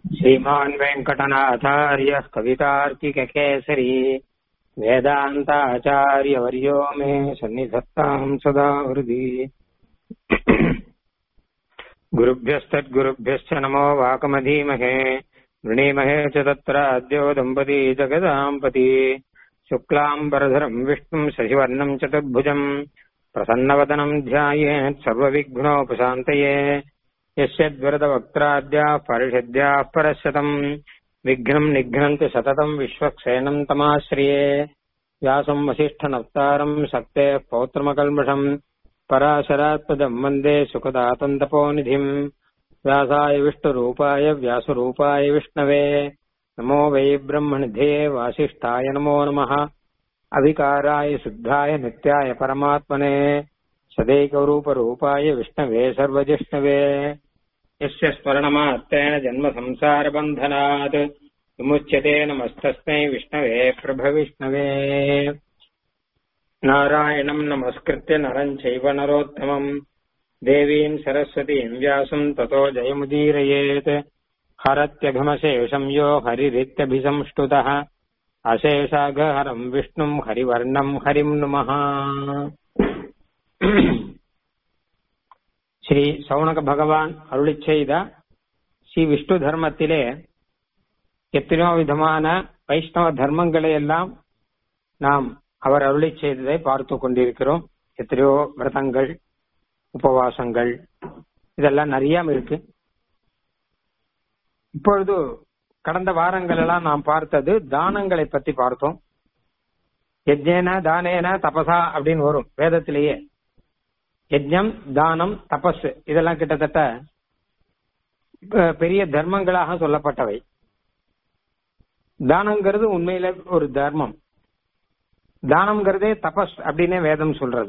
श्रीमान् वेङ्कटनाथार्यः कवितार्किककेसरी वेदान्ताचार्यवर्यो मे सन्निधत्ताम् सदा हृदि गुरुभ्यस्तद्गुरुभ्यश्च नमो वाकमधीमहे वृणीमहे च तत्र अद्यो दम्पती जगदाम्पती शुक्लाम्बरधरम् विष्णुम् शशिवर्णम् चतुर्भुजम् प्रसन्नवदनम् ध्यायेत् सर्वविघ्नोपशान्तये यस्यद्वरदवक्त्राद्याः परिषद्याः परशतम् विघ्नम् निघ्नन्ति सततम् विश्वक्सेनम् तमाश्रिये व्यासम् वसिष्ठनप्तारम् शक्तेः पौत्रमकल्मषम् पराशरात्मजम् वन्दे सुखदातन्तपोनिधिम् व्यासाय विष्णुरूपाय व्यासरूपाय विष्णवे नमो वै ब्रह्मनिधे वासिष्ठाय नमो नमः अविकाराय शुद्धाय नित्याय परमात्मने सदैकरूपरूपाय विष्णवे सर्वजिष्णवे यस्य स्मरणमात्रेण जन्मसंसारबन्धनात् विमुच्यते नमस्तस्मै विष्णवे प्रभविष्णवे नारायणम् नमस्कृत्य नरम् चैव नरोत्तमम् देवीम् सरस्वतीम् व्यासम् ततो जयमुदीरयेत् हरत्यभिमशेषम् यो हरिरित्यभिसंष्टुतः அசேஷாகஹரம் விஷ்ணும் ஹரிவர்ணம் ஹரிம் நுமஹ ஸ்ரீ சௌனக பகவான் அருளி செய்த ஸ்ரீ விஷ்ணு தர்மத்திலே எத்தனையோ விதமான வைஷ்ணவ தர்மங்களை எல்லாம் நாம் அவர் அருளி செய்ததை பார்த்து கொண்டிருக்கிறோம் எத்தனையோ விரதங்கள் உபவாசங்கள் இதெல்லாம் நிறைய இருக்கு இப்பொழுது கடந்த வாரங்கள் எல்லாம் நாம் பார்த்தது தானங்களை பத்தி பார்த்தோம் யஜ்ஞேன தானேன தபசா அப்படின்னு வரும் வேதத்திலேயே யஜ்ஞம் தானம் தபஸ் இதெல்லாம் கிட்டத்தட்ட பெரிய தர்மங்களாக சொல்லப்பட்டவை தானங்கிறது உண்மையில ஒரு தர்மம் தானம்ங்கிறதே தபஸ் அப்படின்னே வேதம் சொல்றது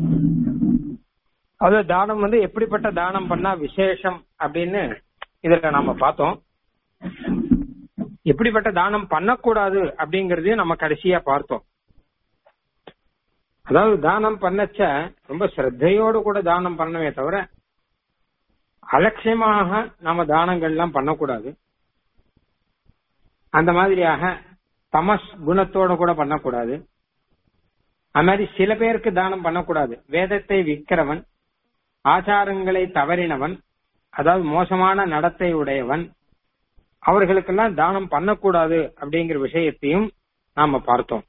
அது தானம் வந்து எப்படிப்பட்ட தானம் பண்ணா விசேஷம் அப்படின்னு இதுல நாம பார்த்தோம் எப்படிப்பட்ட தானம் பண்ணக்கூடாது அப்படிங்கறதையும் நம்ம கடைசியா பார்த்தோம் அதாவது தானம் பண்ணச்ச ரொம்ப ஸ்ரத்தையோடு கூட தானம் பண்ணவே தவிர அலட்சியமாக நாம தானங்கள்லாம் பண்ணக்கூடாது அந்த மாதிரியாக தமஸ் குணத்தோட கூட பண்ணக்கூடாது அது மாதிரி சில பேருக்கு தானம் பண்ணக்கூடாது வேதத்தை விற்கிறவன் ஆச்சாரங்களை தவறினவன் அதாவது மோசமான நடத்தை உடையவன் அவர்களுக்கெல்லாம் தானம் பண்ணக்கூடாது அப்படிங்கிற விஷயத்தையும் நாம பார்த்தோம்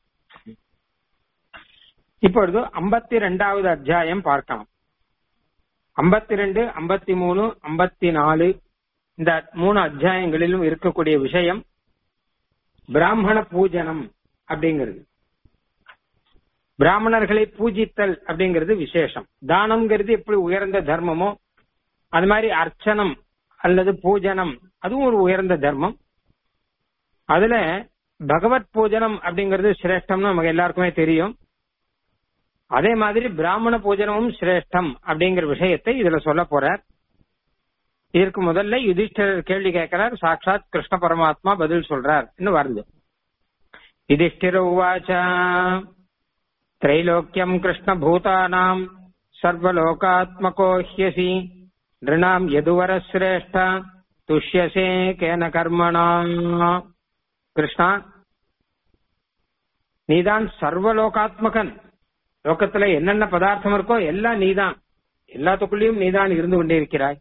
இப்பொழுது ஐம்பத்தி ரெண்டாவது அத்தியாயம் பார்க்கலாம் ஐம்பத்தி ரெண்டு ஐம்பத்தி மூணு ஐம்பத்தி நாலு இந்த மூணு அத்தியாயங்களிலும் இருக்கக்கூடிய விஷயம் பிராமண பூஜனம் அப்படிங்கிறது பிராமணர்களை பூஜித்தல் அப்படிங்கிறது விசேஷம் தானம்ங்கிறது எப்படி உயர்ந்த தர்மமோ அது மாதிரி அர்ச்சனம் அல்லது பூஜனம் அதுவும் ஒரு உயர்ந்த தர்மம் அதுல பகவத் பூஜனம் அப்படிங்கிறது சிரேஷ்டம்னு நமக்கு எல்லாருக்குமே தெரியும் அதே மாதிரி பிராமண பூஜனமும் சிரேஷ்டம் அப்படிங்கிற விஷயத்தை இதுல சொல்ல போறார் இதற்கு முதல்ல யுதிஷ்டர் கேள்வி கேட்கிறார் சாட்சாத் கிருஷ்ண பரமாத்மா பதில் சொல்றார் இன்னும் வருது யுதிஷ்டிர உவாச்ச திரைலோக்கியம் கிருஷ்ண பூதானாம் சர்வலோகாத்மகோ ஹியசி நிருணாம் எதுவர சிரேஷ்ட துஷ்யசே கேன கர்மணா கிருஷ்ணா நீதான் சர்வலோகாத்மகன் லோகத்துல என்னென்ன பதார்த்தம் இருக்கோ எல்லாம் நீதான் எல்லாத்துக்குள்ளேயும் நீதான் இருந்து கொண்டே இருக்கிறாய்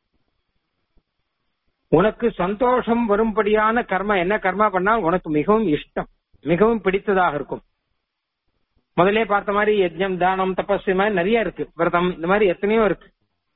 உனக்கு சந்தோஷம் வரும்படியான கர்மா என்ன கர்மா பண்ணால் உனக்கு மிகவும் இஷ்டம் மிகவும் பிடித்ததாக இருக்கும் முதலே பார்த்த மாதிரி யஜ்ஞம் தானம் தபஸ் மாதிரி நிறைய இருக்கு விரதம் இந்த மாதிரி எத்தனையோ இருக்கு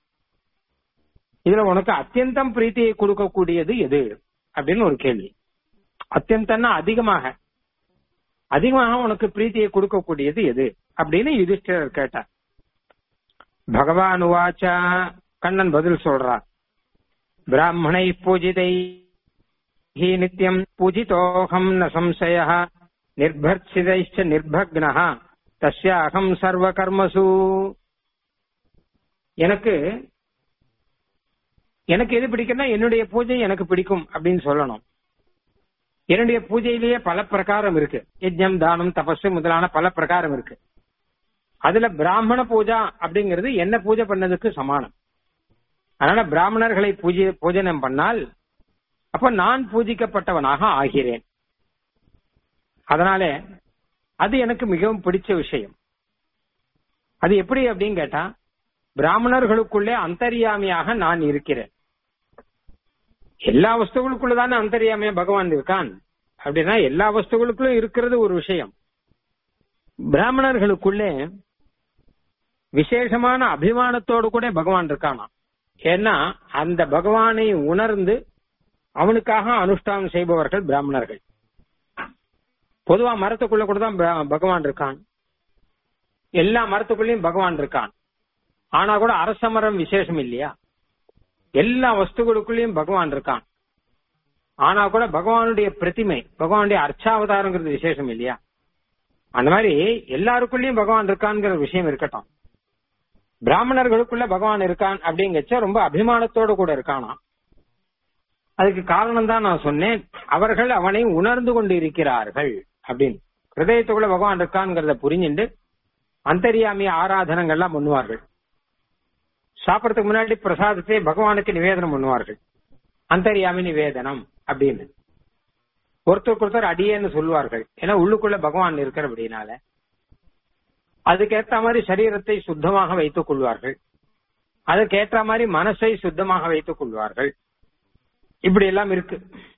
இதுல உனக்கு அத்தியந்தம் பிரீத்தியை கொடுக்கக்கூடியது எது அப்படின்னு ஒரு கேள்வி அத்தியந்தம்னா அதிகமாக அதிகமாக உனக்கு பிரீத்தியை கொடுக்கக்கூடியது எது அப்படின்னு யுதிஷ்டர் கேட்டார் பகவான் உவாச்சா கண்ணன் பதில் சொல்றார் பிராமணை பூஜிதை நித்தியம் பூஜிதோகம் ந சம்சய நிர்பர்சிதைச்ச நிர்பக்ன தஸ்யாகம் சர்வ கர்மசு எனக்கு எனக்கு எது பிடிக்கும்னா என்னுடைய பூஜை எனக்கு பிடிக்கும் அப்படின்னு சொல்லணும் என்னுடைய பூஜையிலேயே பல பிரகாரம் இருக்கு யஜ்ஞம் தானம் தபஸ் முதலான பல பிரகாரம் இருக்கு அதுல பிராமண பூஜா அப்படிங்கிறது என்ன பூஜை பண்ணதுக்கு சமானம் அதனால பிராமணர்களை பூஜை பூஜனம் பண்ணால் அப்ப நான் பூஜிக்கப்பட்டவனாக ஆகிறேன் அதனால அது எனக்கு மிகவும் பிடிச்ச விஷயம் அது எப்படி அப்படின்னு கேட்டா பிராமணர்களுக்குள்ளே அந்தரியாமியாக நான் இருக்கிறேன் எல்லா வஸ்துகளுக்குள்ளதானே அந்தரியாமியா பகவான் இருக்கான் அப்படின்னா எல்லா வஸ்துகளுக்குள்ளும் இருக்கிறது ஒரு விஷயம் பிராமணர்களுக்குள்ளே விசேஷமான அபிமானத்தோடு கூட பகவான் இருக்கானா ஏன்னா அந்த பகவானை உணர்ந்து அவனுக்காக அனுஷ்டானம் செய்பவர்கள் பிராமணர்கள் பொதுவா மரத்துக்குள்ள கூட தான் ப- பகவான் இருக்கான் எல்லா மரத்துக்குள்ளயும் பகவான் இருக்கான் ஆனா கூட அரச மரம் விசேஷம் இல்லையா எல்லா வஸ்துகளுக்குள்ளயும் பகவான் இருக்கான் ஆனா கூட பகவானுடைய பிரதிமை பகவானுடைய அர்ச்சாவதாரங்கிறது விசேஷம் இல்லையா அந்த மாதிரி எல்லாருக்குள்ளயும் பகவான் இருக்கான்ங்கிற விஷயம் இருக்கட்டும் பிராமணர்களுக்குள்ள பகவான் இருக்கான் அப்படிங்கச்ச ரொம்ப அபிமானத்தோட கூட இருக்கானா அதுக்கு காரணம் தான் நான் சொன்னேன் அவர்கள் அவனை உணர்ந்து கொண்டு இருக்கிறார்கள் அப்படின்னு ஹிருதயத்துக்குள்ள பகவான் இருக்கான்ங்கிறத புரிஞ்சுண்டு அந்தரியாமி ஆராதனங்கள்லாம் பண்ணுவார்கள் சாப்பிடறதுக்கு முன்னாடி பிரசாதத்தை பகவானுக்கு நிவேதனம் பண்ணுவார்கள் அந்தரியாமி நிவேதனம் அப்படின்னு ஒருத்தருக்கு ஒருத்தர் அடியேன்னு சொல்லுவார்கள் ஏன்னா உள்ளுக்குள்ள பகவான் இருக்கிறபடினால அதுக்கேற்ற மாதிரி சரீரத்தை சுத்தமாக வைத்துக் கொள்வார்கள் அதுக்கேற்ற மாதிரி மனசை சுத்தமாக வைத்துக் கொள்வார்கள் இப்படி எல்லாம் இருக்கு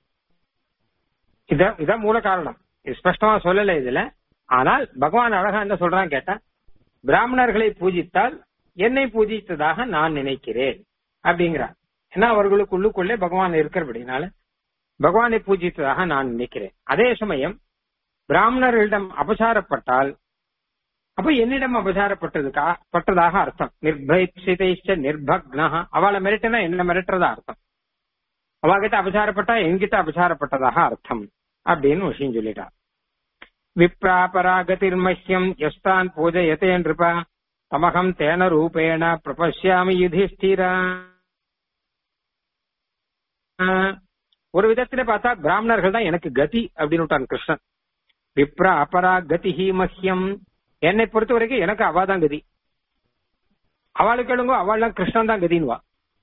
இத இதான் மூல காரணம் இது ஸ்பஷ்டமா சொல்லல இதுல ஆனால் பகவான் அழகா என்ன சொல்றான் கேட்டா பிராமணர்களை பூஜித்தால் என்னை பூஜித்ததாக நான் நினைக்கிறேன் அப்படிங்கிறார் ஏன்னா அவர்களுக்கு உள்ளுக்குள்ளே பகவான் இருக்கிறபடினால பகவானை பூஜித்ததாக நான் நினைக்கிறேன் அதே சமயம் பிராமணர்களிடம் அபசாரப்பட்டால் அப்ப என்னிடம் அபசாரப்பட்டதுக்கா பட்டதாக அர்த்தம் நிர்பயிச்சிதைச்ச நிர்பக்னா அவளை மிரட்டினா என்ன மிரட்டுறதா அர்த்தம் அவகிட்ட அபசாரப்பட்டா என்கிட்ட அபசாரப்பட்டதாக அர்த்தம் அப்படின்னு விஷயம் சொல்லிட்டார் விப்ராபராகதிர்மஹ்யம் எஸ்தான் பூஜயத்தே நிருபா தமகம் தேன ரூபேண பிரபஷ்யாமி யுதிஷ்டிரா ஒரு விதத்துல பார்த்தா பிராமணர்கள் தான் எனக்கு கதி அப்படின்னு விட்டான் கிருஷ்ணன் விப்ர அபரா கதிஹி மஹ்யம் என்னை பொறுத்த வரைக்கும் எனக்கு அவா தான் கதி அவளுக்கு எழுங்கோ அவள் கிருஷ்ணன் தான் கதின்வா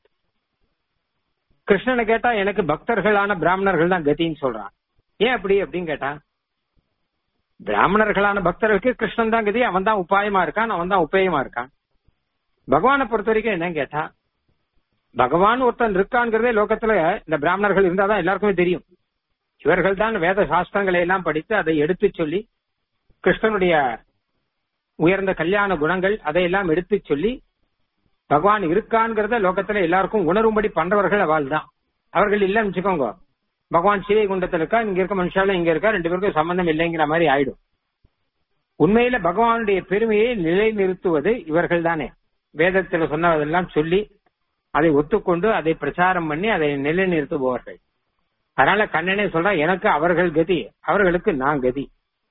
கிருஷ்ணனை கேட்டா எனக்கு பக்தர்களான பிராமணர்கள் தான் கதின்னு சொல்றான் ஏன் அப்படி அப்படின்னு கேட்டா பிராமணர்களான பக்தர்களுக்கு கிருஷ்ணன் தான் கதி அவன் தான் உபாயமா இருக்கான் அவன் தான் உபயமா இருக்கான் பகவானை பொறுத்த வரைக்கும் என்னன்னு கேட்டா பகவான் ஒருத்தன் இருக்கான்ங்கிறதே லோகத்துல இந்த பிராமணர்கள் இருந்தாதான் எல்லாருக்குமே தெரியும் இவர்கள் தான் வேத சாஸ்திரங்களை எல்லாம் படித்து அதை எடுத்து சொல்லி கிருஷ்ணனுடைய உயர்ந்த கல்யாண குணங்கள் அதையெல்லாம் எடுத்து சொல்லி பகவான் இருக்கான்ங்கிறத லோகத்துல எல்லாருக்கும் உணரும்படி பண்றவர்கள் அவள் தான் அவர்கள் இல்லைன்னு வச்சுக்கோங்க பகவான் சிவை குண்டத்துல இருக்கா இங்க இருக்க மனுஷால இங்க இருக்கா ரெண்டு பேருக்கும் சம்பந்தம் இல்லைங்கிற மாதிரி ஆயிடும் உண்மையில பகவானுடைய பெருமையை நிலைநிறுத்துவது இவர்கள் தானே வேதத்துல சொன்னதெல்லாம் சொல்லி அதை ஒத்துக்கொண்டு அதை பிரச்சாரம் பண்ணி அதை நிலைநிறுத்துபவர்கள் அதனால கண்ணனே சொல்றா எனக்கு அவர்கள் கதி அவர்களுக்கு நான் கதி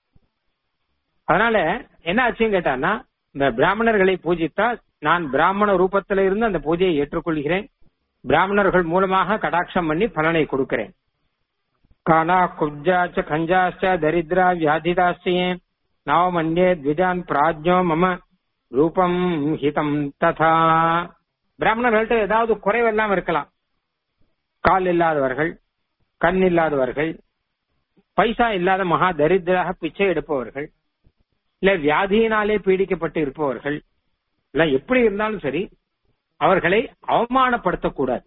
அதனால என்ன ஆச்சுன்னு கேட்டான்னா இந்த பிராமணர்களை பூஜித்தால் நான் பிராமண ரூபத்தில இருந்து அந்த பூஜையை ஏற்றுக்கொள்கிறேன் பிராமணர்கள் மூலமாக கடாட்சம் பண்ணி பலனை கொடுக்கிறேன் கானா குப்ஜாச்ச கஞ்சாச்ச தரித்ரா வியாதிதாஸ்யே நவமன்யே த்விஜான் பிராஜ்யோ மம ரூபம் ஹிதம் ததா பிராமணர்கள்ட்ட ஏதாவது குறைவெல்லாம் இருக்கலாம் கால் இல்லாதவர்கள் கண் இல்லாதவர்கள் பைசா இல்லாத மகா தரித்திராக பிச்சை எடுப்பவர்கள் இல்ல வியாதியினாலே பீடிக்கப்பட்டு இருப்பவர்கள் இல்ல எப்படி இருந்தாலும் சரி அவர்களை அவமானப்படுத்தக்கூடாது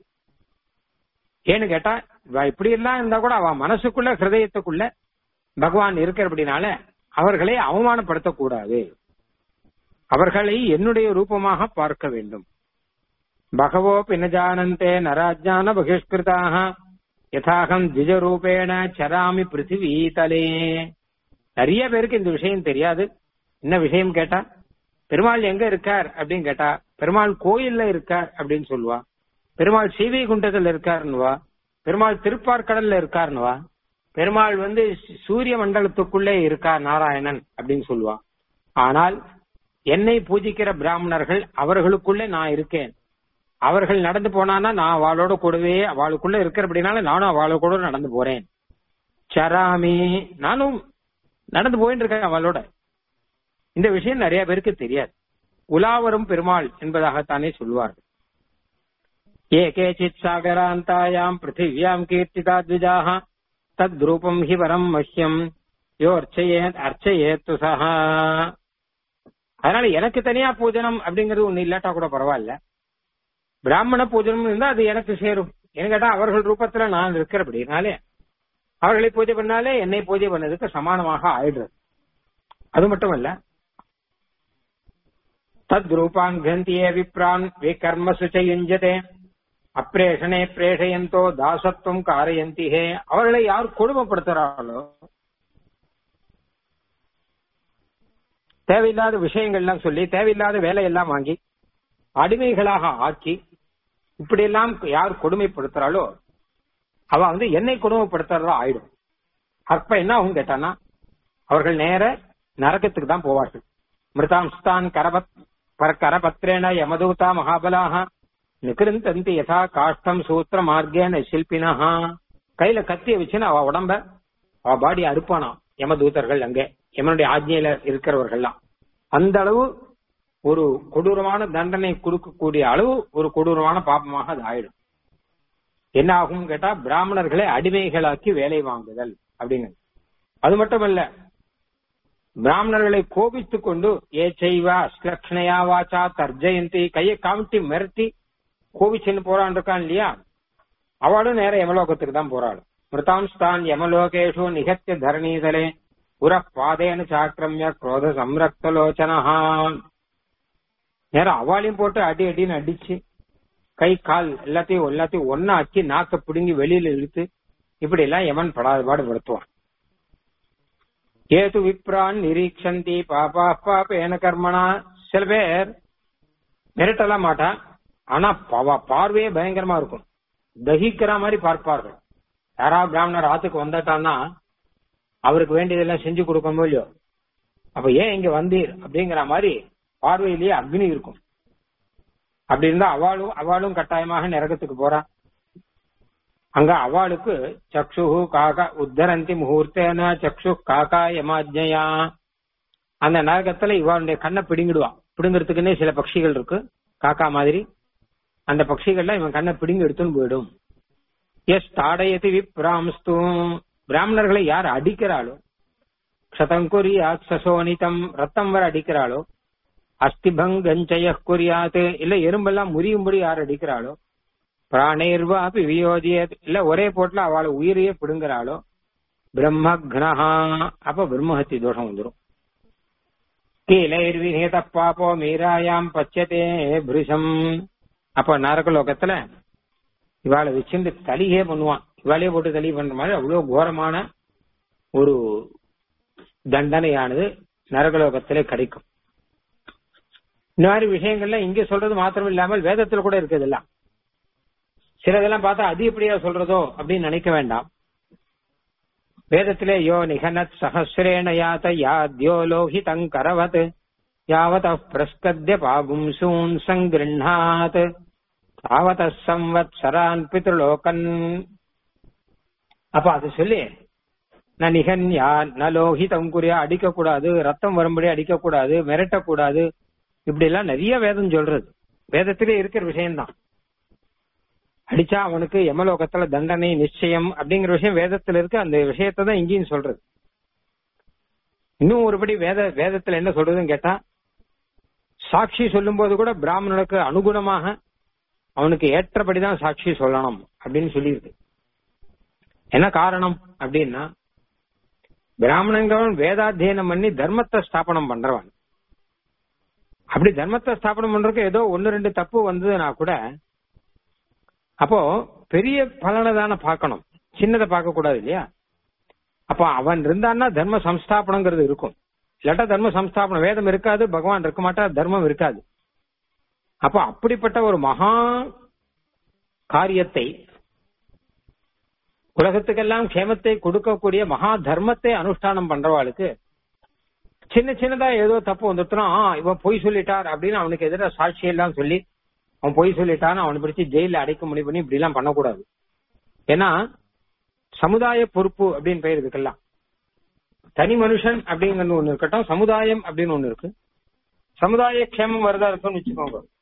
ஏன்னு கேட்டா இவ இப்படி எல்லாம் இருந்தா கூட அவ மனசுக்குள்ள ஹிருதயத்துக்குள்ள பகவான் இருக்கிறபடினால அவர்களை அவமானப்படுத்தக்கூடாது அவர்களை என்னுடைய ரூபமாக பார்க்க வேண்டும் பகவோ பினஜானந்தே நராஜான பகிஷ்கிருதாக யதாகம் திஜரூபேண சராமி பிருத்திவீதலே நிறைய பேருக்கு இந்த விஷயம் தெரியாது என்ன விஷயம் கேட்டா பெருமாள் எங்க இருக்கார் அப்படின்னு கேட்டா பெருமாள் கோயில்ல இருக்கார் அப்படின்னு சொல்லுவா பெருமாள் சீவை குண்டத்துல இருக்காருன்னுவா பெருமாள் திருப்பார்கடல்ல இருக்காருன்னுவா பெருமாள் வந்து சூரிய மண்டலத்துக்குள்ளே இருக்கார் நாராயணன் அப்படின்னு சொல்லுவா ஆனால் என்னை பூஜிக்கிற பிராமணர்கள் அவர்களுக்குள்ளே நான் இருக்கேன் அவர்கள் நடந்து போனானா நான் அவளோட கூடவே அவளுக்குள்ள இருக்கிறபடினால நானும் அவளோட கூட நடந்து போறேன் சராமி நானும் நடந்து போயிட்டு இருக்கேன் அவளோட இந்த விஷயம் நிறைய பேருக்கு தெரியாது உலாவரும் பெருமாள் என்பதாகத்தானே சொல்லுவார்கள் ये केचित् सागरान्तायाम् पृथिव्याम् कीर्तिता द्विजाः तद्रूपम् हि परम् मह्यम् யோ அர்ச்சயேத் அர்ச்சயேத்து சஹா அதனால எனக்கு தனியா பூஜனம் அப்படிங்கிறது ஒண்ணு இல்லாட்டா கூட பரவாயில்ல பிராமண பூஜனம் இருந்தா அது எனக்கு சேரும் ஏன்னு கேட்டா அவர்கள் ரூபத்துல நான் இருக்கிறபடினாலே அவர்களை பூஜை பண்ணாலே என்னை பூஜை பண்ணதுக்கு சமானமாக ஆயிடுறது அது மட்டும் இல்ல தத் ரூபான் கந்தியே விப்ரான் விகர்மசு யுஞ்சதே அப்பிரேஷனே பிரேஷயந்தோ தாசத்துவம் காரயந்தி ஹே அவர்களை யார் கொடுமைப்படுத்துறாங்களோ தேவையில்லாத விஷயங்கள்லாம் சொல்லி தேவையில்லாத வேலையெல்லாம் வாங்கி அடிமைகளாக ஆக்கி இப்படி எல்லாம் யார் கொடுமைப்படுத்துறாளோ அவ வந்து என்னை கொடுமைப்படுத்துறதா ஆயிடும் அப்ப என்ன ஆகும் கேட்டானா அவர்கள் நேர நரகத்துக்கு தான் போவார்கள் மிருதாம்ஸ்தான் கரபத் கரபத்ரேன யமதூதா மகாபலாக நிகிருந்தந்தி யதா காஷ்டம் சூத்திர மார்க்கேன சில்பினஹா கையில கத்திய வச்சுன்னு அவ உடம்ப அவ பாடி அறுப்பானா யமதூதர்கள் அங்கே யமனுடைய ஆஜ்ஞையில இருக்கிறவர்கள்லாம் அந்த அளவு ஒரு கொடூரமான தண்டனை கொடுக்கக்கூடிய அளவு ஒரு கொடூரமான பாபமாக அது ஆயிடும் என்ன ஆகும் கேட்டா பிராமணர்களை அடிமைகளாக்கி வேலை வாங்குதல் அப்படிங்கிறது அது மட்டுமல்ல பிராமணர்களை கோபித்துக் கொண்டு ஏ செய்வா அஸ்லக்ஷணையா வாச்சா தர்ஜயந்தி கையை காமிட்டி மிரட்டி கோபிச்சுன்னு போறான் இருக்கான் இல்லையா அவளும் நேர யமலோகத்துக்கு தான் போறாள் மிருதாம்ஸ்தான் யமலோகேஷு நிகத்திய தரணீதலே புற பாதேன சாக்கிரமிய குரோத சம்ரக்தலோச்சனஹா நேரம் அவாளையும் போட்டு அடி அடின்னு அடிச்சு கை கால் எல்லாத்தையும் எல்லாத்தையும் ஒன்னா ஆக்கி நாக்க பிடுங்கி வெளியில இழுத்து இப்படி எல்லாம் யமன் படாத பாடு படுத்துவான் ஏது விப்ரான் நிரீக்ஷந்தி பாப்பா பாப்பேன கர்மனா சில பேர் மிரட்டலாம் மாட்டான் ஆனா பார்வையே பயங்கரமா இருக்கும் தகிக்கிற மாதிரி பார்ப்பார்கள் யாராவது பிராமணர் ஆத்துக்கு வந்துட்டான்னா அவருக்கு வேண்டியதெல்லாம் செஞ்சு கொடுக்கணும் இல்லையோ அப்ப ஏன் இங்க வந்தீர் அப்படிங்கிற மாதிரி பார்வையிலேயே அக்னி இருக்கும் அப்படி இருந்தா அவளும் அவளும் கட்டாயமாக நரகத்துக்கு போறா அங்க அவளுக்கு சக்ஷு காக்கா உத்தரந்தி முகூர்த்தேன சக்ஷு காக்கா யமாஜ்யா அந்த நரகத்துல இவளுடைய கண்ணை பிடுங்கிடுவான் பிடுங்கிறதுக்குன்னே சில பட்சிகள் இருக்கு காக்கா மாதிரி அந்த பட்சிகள்லாம் இவன் கண்ணை பிடுங்கி எடுத்துன்னு போயிடும் எஸ் தாடயதி விப்ராம்ஸ்து பிராமணர்களை யார் அடிக்கிறாளோ க்ஷதங்குரியாத் சசோனிதம் ரத்தம் வர அடிக்கிறாளோ அஸ்திபங்கஞ்சய குறியாத் இல்ல எறும்பெல்லாம் முறியும்படி யார் அடிக்கிறாளோ பிராணேர்வா அப்படி வியோதியத் இல்ல ஒரே போட்டுல அவளை உயிரையே பிடுங்குறாளோ பிரம்மக்னஹா அப்ப பிரம்மஹத்தி தோஷம் வந்துடும் கீழைர்விஹேத பாப்போ மீராயாம் பச்சதே பிருஷம் அப்ப நரகலோகத்துல இவாளை வச்சிருந்து தலியே பண்ணுவான் இவாளே போட்டு தலி பண்ற மாதிரி அவ்வளவு கோரமான ஒரு தண்டனையானது நரகலோகத்திலே கிடைக்கும் இந்த மாதிரி விஷயங்கள்ல இங்க சொல்றது மாத்திரம் இல்லாமல் வேதத்துல கூட இருக்குது எல்லாம் சிலதெல்லாம் பார்த்தா அது எப்படியா சொல்றதோ அப்படின்னு நினைக்க வேண்டாம் வேதத்திலே யோ நிகனத் சஹசிரேண யாத யாத்யோ லோகிதங் கரவத் யாவத பிரஸ்கத்ய பாகும்சூன் சங்கிருண்ணாத் தாவத சம்வத்சரான் பித்ருலோகன் அப்ப அது சொல்லி நான் நிகன்யா ந லோகிதம் குறியா அடிக்க கூடாது ரத்தம் வரும்படி அடிக்க கூடாது மிரட்டக்கூடாது இப்படி எல்லாம் நிறைய வேதம் சொல்றது வேதத்திலே இருக்கிற விஷயம்தான் அடிச்சா அவனுக்கு யமலோகத்துல தண்டனை நிச்சயம் அப்படிங்கிற விஷயம் வேதத்துல இருக்கு அந்த விஷயத்தை தான் இங்கேயும் சொல்றது இன்னும் ஒருபடி வேத வேதத்துல என்ன சொல்றதுன்னு கேட்டா சாட்சி சொல்லும் போது கூட பிராமணனுக்கு அனுகுணமாக அவனுக்கு ஏற்றபடிதான் சாட்சி சொல்லணும் அப்படின்னு சொல்லியிருக்கு என்ன காரணம் அப்படின்னா பிராமணங்கிறவன் வேதாத்தியனம் பண்ணி தர்மத்தை ஸ்தாபனம் பண்றவன் அப்படி தர்மத்தை ஸ்தாபனம் பண்றதுக்கு ஏதோ ஒன்னு ரெண்டு தப்பு வந்ததுன்னா கூட அப்போ பெரிய பலனை தானே பார்க்கணும் சின்னதை பார்க்க கூடாது இல்லையா அப்ப அவன் இருந்தான்னா தர்ம சம்ஸ்தாபனங்கிறது இருக்கும் இல்லாட்டா தர்ம சம்ஸ்தாபனம் வேதம் இருக்காது பகவான் இருக்க மாட்டா தர்மம் இருக்காது அப்ப அப்படிப்பட்ட ஒரு மகா காரியத்தை உலகத்துக்கெல்லாம் க்ஷேமத்தை கொடுக்கக்கூடிய மகா தர்மத்தை அனுஷ்டானம் பண்றவாளுக்கு சின்ன சின்னதா ஏதோ தப்பு வந்துட்டுனா இவன் பொய் சொல்லிட்டார் அப்படின்னு அவனுக்கு எதிராக சாட்சி எல்லாம் சொல்லி அவன் பொய் சொல்லிட்டான்னு அவனை பிடிச்சி ஜெயில அடைக்க முடிவு பண்ணி இப்படி எல்லாம் பண்ணக்கூடாது ஏன்னா சமுதாய பொறுப்பு அப்படின்னு பெயர் இதுக்கெல்லாம் தனி மனுஷன் அப்படிங்கிறது ஒண்ணு இருக்கட்டும் சமுதாயம் அப்படின்னு ஒண்ணு இருக்கு சமுதாய க்ஷேமம் வரதா இருக்கும்னு வச்சுக்கோங்க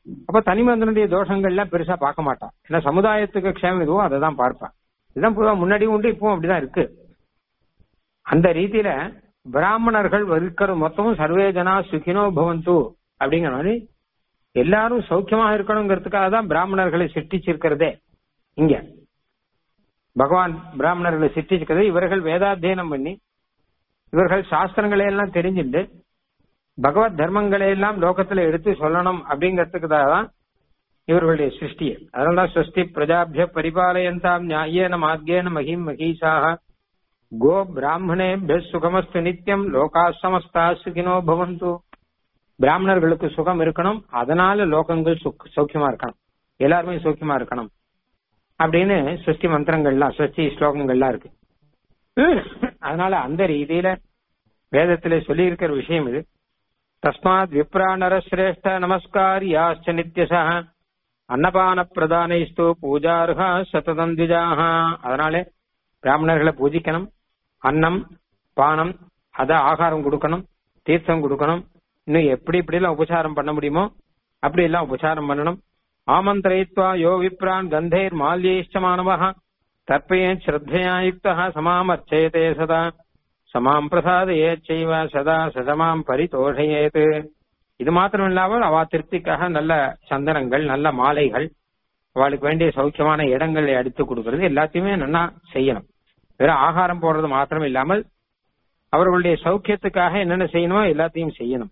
அப்ப தனிமந்தனுடைய தோஷங்கள்லாம் பெருசா பார்க்க மாட்டான் ஏன்னா சமுதாயத்துக்கு க்ஷேமம் எதுவோ அதை தான் பார்ப்பான் இதுதான் பொதுவா முன்னாடி உண்டு இப்பவும் அப்படிதான் இருக்கு அந்த ரீதியில பிராமணர்கள் இருக்கிற மொத்தமும் சர்வே ஜனா சுகினோ பவந்து அப்படிங்கிற மாதிரி எல்லாரும் சௌக்கியமா இருக்கணுங்கிறதுக்காக தான் பிராமணர்களை சிருஷ்டிச்சிருக்கிறதே இங்க பகவான் பிராமணர்களை சிருஷ்டிச்சிருக்கிறது இவர்கள் வேதாத்தியனம் பண்ணி இவர்கள் சாஸ்திரங்களை எல்லாம் தெரிஞ்சுட்டு பகவத் தர்மங்களை எல்லாம் லோகத்துல எடுத்து சொல்லணும் அப்படிங்கிறதுக்காக தான் இவர்களுடைய சிருஷ்டியை அதனால சிருஷ்டி பிரஜாபிய பரிபாலயந்தாம் நியாயேன மார்க்கேன மகிம் மகீஷாக கோ பிராமணே சுகமஸ்து நித்தியம் லோகா சமஸ்தா சுகினோ பவந்து பிராமணர்களுக்கு சுகம் இருக்கணும் அதனால லோகங்கள் சுக்- சௌக்கியமா இருக்கணும் எல்லாருமே சௌக்கியமா இருக்கணும் அப்படின்னு சுஷ்டி மந்திரங்கள்லாம் சுஷ்டி ஸ்லோகங்கள்லாம் இருக்கு அதனால அந்த ரீதியில வேதத்திலே சொல்லி இருக்கிற விஷயம் இது தஸ்மாத் விப்ராணர சிரேஷ்ட நமஸ்காரியாச்ச நித்தியசா அன்னபான பிரதானைஸ்து பூஜார்ஹா சததம் திஜாக அதனாலே பிராமணர்களை பூஜிக்கணும் அன்னம் பானம் அத ஆகாரம் கொடுக்கணும் தீர்த்தம் கொடுக்கணும் இன்னும் எப்படி இப்படி எல்லாம் உபசாரம் பண்ண முடியுமோ அப்படி எல்லாம் உபசாரம் பண்ணணும் ஆமந்திரயித்வா யோ விப்ரான் கந்தைர் மால்யைஷ்டமானவः தர்ப்பயேத் ஸ்ரத்தையா யுக்தः சமாமர்ச்சயதே சதா சமாம் பிரசாதயேச்சைவ சதா சதமாம் பரிதோஷயேத் இது மாத்திரம் இல்லாமல் அவ திருப்திக்காக நல்ல சந்தனங்கள் நல்ல மாலைகள் அவளுக்கு வேண்டிய சௌக்கியமான இடங்களை எடுத்து கொடுக்கறது எல்லாத்தையுமே நல்லா செய்யணும் வெறும் ஆகாரம் போடுறது மாத்திரம் இல்லாமல் அவர்களுடைய சௌக்கியத்துக்காக என்னென்ன செய்யணுமோ எல்லாத்தையும் செய்யணும்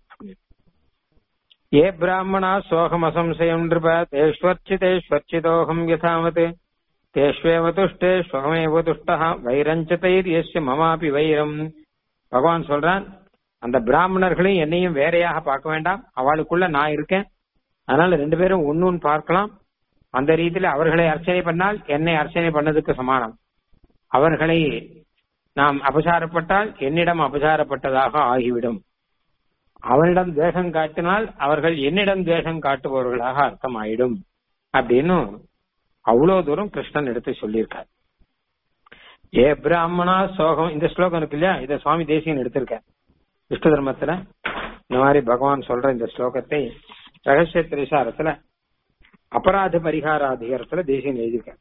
ஏ பிராமணா சோகம் அசம்சயம் நிருப தேஷ்வர்ச்சிதேஷ்வர்ச்சிதோகம் யதாவத் தேஷ்வேவ துஷ்டே ஸ்வகமேவ துஷ்டா வைரஞ்ச தைரியஸ்ய மமாபி வைரம் பகவான் சொல்றான் அந்த பிராமணர்களையும் என்னையும் வேறையாக பார்க்க வேண்டாம் அவளுக்குள்ள நான் இருக்கேன் அதனால ரெண்டு பேரும் ஒன்னு பார்க்கலாம் அந்த ரீதியில அவர்களை அர்ச்சனை பண்ணால் என்னை அர்ச்சனை பண்ணதுக்கு சமானம் அவர்களை நாம் அபசாரப்பட்டால் என்னிடம் அபசாரப்பட்டதாக ஆகிவிடும் அவனிடம் துவேஷம் காட்டினால் அவர்கள் என்னிடம் துவேஷம் காட்டுபவர்களாக அர்த்தம் ஆயிடும் அப்படின்னு அவ்வளவு தூரம் கிருஷ்ணன் எடுத்து சொல்லியிருக்கார் ஏ பிராமணா சோகம் இந்த ஸ்லோகம் இருக்கு இல்லையா இத சுவாமி தேசியன் எடுத்திருக்கார் விஷ்ணு தர்மத்துல இந்த மாதிரி பகவான் சொல்ற இந்த ஸ்லோகத்தை ரகசிய திரிசாரத்துல அபராத பரிகார அதிகாரத்துல தேசியன் எழுதியிருக்கார்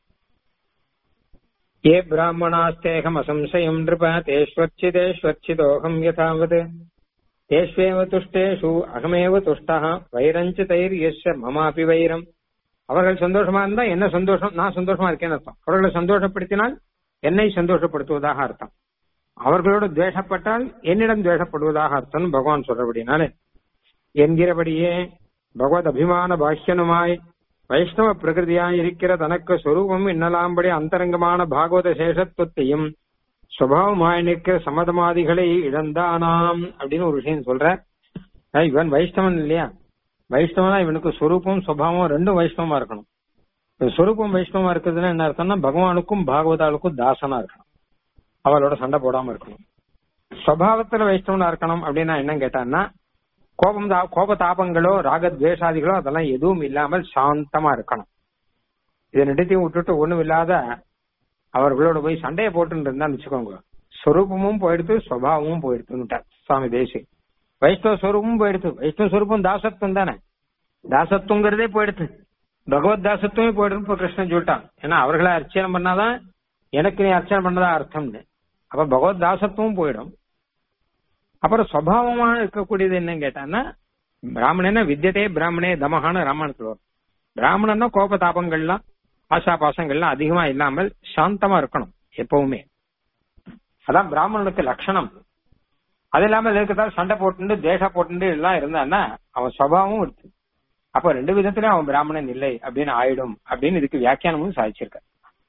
ஏ பிராமணாஸ்தேகம் அசம்சயம் நிருப தேஷ்வர்ச்சிதேஷ்வர்ச்சிதோகம் யதாவத் தேஷ்வேவ துஷ்டேஷு அகமேவ துஷ்டா வைரஞ்ச தைர் எஸ் மமாபி வைரம் அவர்கள் சந்தோஷமா இருந்தா என்ன சந்தோஷம் நான் சந்தோஷமா இருக்கேன்னு அர்த்தம் அவர்களை சந்தோஷப்படுத்தினால் என்னை சந்தோஷப்படுத்துவதாக அர்த்தம் அவர்களோடு துவேஷப்பட்டால் என்னிடம் துவேஷப்படுவதாக அர்த்தம் பகவான் சொல்றபடினாலே என்கிறபடியே பகவத் அபிமான பாஷ்யனுமாய் வைஷ்ணவ பிரகிருதியாய் இருக்கிற தனக்கு சொரூபம் என்னலாம்படி அந்தரங்கமான பாகவத சேஷத்துவத்தையும் சுபாவமாய் நிற்கிற சமதமாதிகளை இழந்தானாம் அப்படின்னு ஒரு விஷயம் சொல்ற அஹ் இவன் வைஷ்ணவன் இல்லையா வைஷ்ணவனா இவனுக்கு சொரூபம் சுபாவம் ரெண்டும் வைஷ்ணவமா இருக்கணும் இப்ப சொரூபம் வைஷ்ணவமா இருக்குதுன்னா என்ன அர்த்தம்னா பகவானுக்கும் பாகவதாளுக்கும் தாசனா இருக்கணும் அவளோட சண்டை போடாம இருக்கணும் சுவாவத்துல வைஷ்ணவனா இருக்கணும் அப்படின்னா என்ன கேட்டான்னா கோபம் தா- கோப தாபங்களோ ராகத்வேஷாதிகளோ அதெல்லாம் எதுவும் இல்லாமல் சாந்தமா இருக்கணும் இதை நிறுத்தியும் விட்டுட்டு ஒண்ணும் இல்லாத அவர்களோட போய் சண்டையை போட்டுன்னு இருந்தான்னு வச்சுக்கோங்க ஸ்வரூபமும் போயிடுத்து சுவாவமும் போயிடுத்துன்னுட்டார் சுவாமி தேசி வைஷ்ணவ ஸ்வரூபமும் போயிடுத்து வைஷ்ணவ ஸ்வரூபம் தாசத்துவம் தானே தாசத்துவங்கிறதே போயிடுத்து பகவத் தாசத்துவமே போயிடுது இப்ப கிருஷ்ணன் சொல்லிட்டான் ஏன்னா அவர்களை அர்ச்சனை பண்ணாதான் எனக்கு நீ அர்ச்சனை பண்ணதா அர்த்தம்னு அப்ப பகவத் தாசத்துவம் போயிடும் அப்புறம் சுவாவமா இருக்கக்கூடியது என்னன்னு கேட்டான்னா பிராமணன வித்தியதே பிராமணே தமகான ராமாயணத்துல வரும் பிராமணன்னா கோப தாபங்கள்லாம் ஆசா பாசங்கள்லாம் அதிகமா இல்லாமல் சாந்தமா இருக்கணும் எப்பவுமே அதான் பிராமணனுக்கு லட்சணம் அது இல்லாம இருக்கிறதால சண்டை போட்டு தேச போட்டு எல்லாம் இருந்தான்னா அவன் சுவாவமும் இருக்கு அப்ப ரெண்டு விதத்திலயும் அவன் பிராமணன் இல்லை அப்படின்னு ஆயிடும் அப்படின்னு இதுக்கு வியாக்கியானமும் சாதிச்சிருக்க